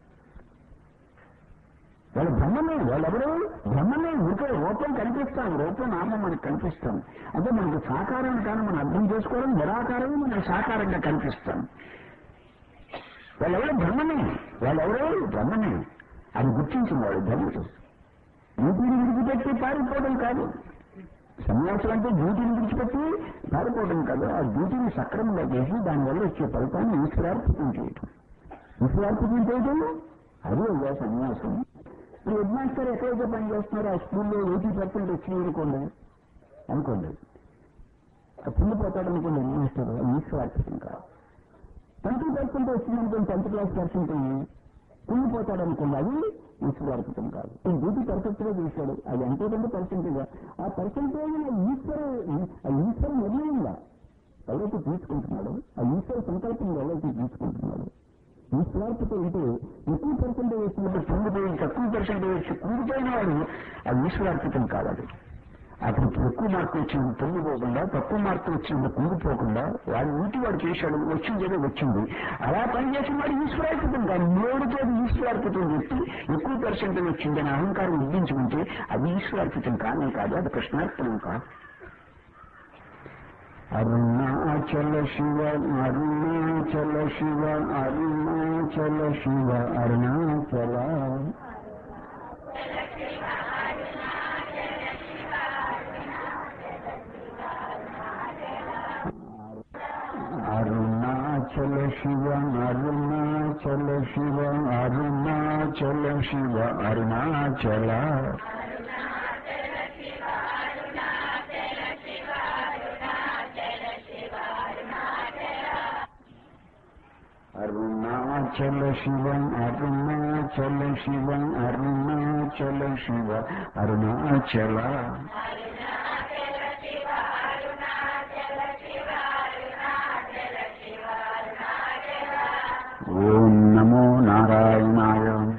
Speaker 1: వాళ్ళు బ్రహ్మమే వాళ్ళెవరు బ్రహ్మమే ఊరికే రూపం కనిపిస్తాం రూపం నామం మనకు కనిపిస్తాం అంటే మనకు సాకారం కానీ మనం అర్థం చేసుకోవడం నిరాకారమే మనకు సాకారంగా కనిపిస్తాం వాళ్ళెవరు బ్రహ్మమే వాళ్ళెవరు బ్రహ్మమే అది గుర్తించిన వాడు ధనుడు డ్యూటీని విడిచిపెట్టి పారిపోవడం కాదు సన్యాసం అంటే డ్యూటీని విడిచిపెట్టి పారిపోవడం కాదు ఆ డ్యూటీని సక్రమంగా చేసి దానివల్ల వచ్చే ఫలితాన్ని ఈశ్వరార్పితం చేయటం ఈశ్వరార్పితం చేయటం అది అయ్యా సన్యాసం ఇప్పుడు హెడ్ మాస్టర్ ఎక్కడైతే పని చేస్తున్నారో ఆ స్కూల్లో ఎయిటీ పర్సెంట్ వచ్చినాయి అనుకోండి అనుకోండి ఆ కుండిపోతాడు అనుకోండి హెడ్ మాస్టర్ ఈశ్వరార్పితం కాదు ట్వంటీ పర్సెంట్ వచ్చిందనుకోండి టెన్త్ క్లాస్ పర్సెంట్ కుండిపోతాడు అనుకోండి అది ఈశ్వరార్పితం కాదు ఈ డ్యూటీ పర్ఫెక్ట్ గా చేశాడు అది ఎంతో కొంత పర్సెంటేజ్ ఆ పర్సెంటేజ్ ఈశ్వర ఆ ఈశ్వర నిర్ణయంగా ఎవరైతే తీసుకుంటున్నాడో ఆ ఈశ్వర సంకల్పం ఎవరైతే తీసుకుంటున్నాడో ఈశ్వరార్పితం అంటే ఎక్కువ పర్సెంటేజ్ వచ్చినప్పుడు పొంగిపోయి తక్కువ పర్సెంటేజ్ వచ్చి కుంగిపోయిన వాడు అది ఈశ్వరార్పితం కావాలి అప్పుడు ఎక్కువ మార్కులు వచ్చింది పొంగిపోకుండా తక్కువ మార్కులు వచ్చింది కుంగిపోకుండా వాడు ఊటి వాడు చేశాడు వచ్చింది ఏదో వచ్చింది అలా పనిచేసిన వాడు ఈశ్వరార్పితం కాదు మూడుతో ఈశ్వరార్పితం చెప్పి ఎక్కువ పర్సెంటేజ్ వచ్చిందని అహంకారం ఉద్దించుకుంటే అది ఈశ్వరార్పితం కానే కాదు అది కృష్ణార్పణం కాదు అరుణాచల శివ అరుణాచల శివ అరుణాచల శివ అరుణాచల అరుణాచల శివ అరుణాచల శివ అరుణాచల శివ అరుణాచల అరుణాచల శివ అరుణాచల శివ అరుణాచల శివ అరుణాచల ఓం నమో నారాయణాయ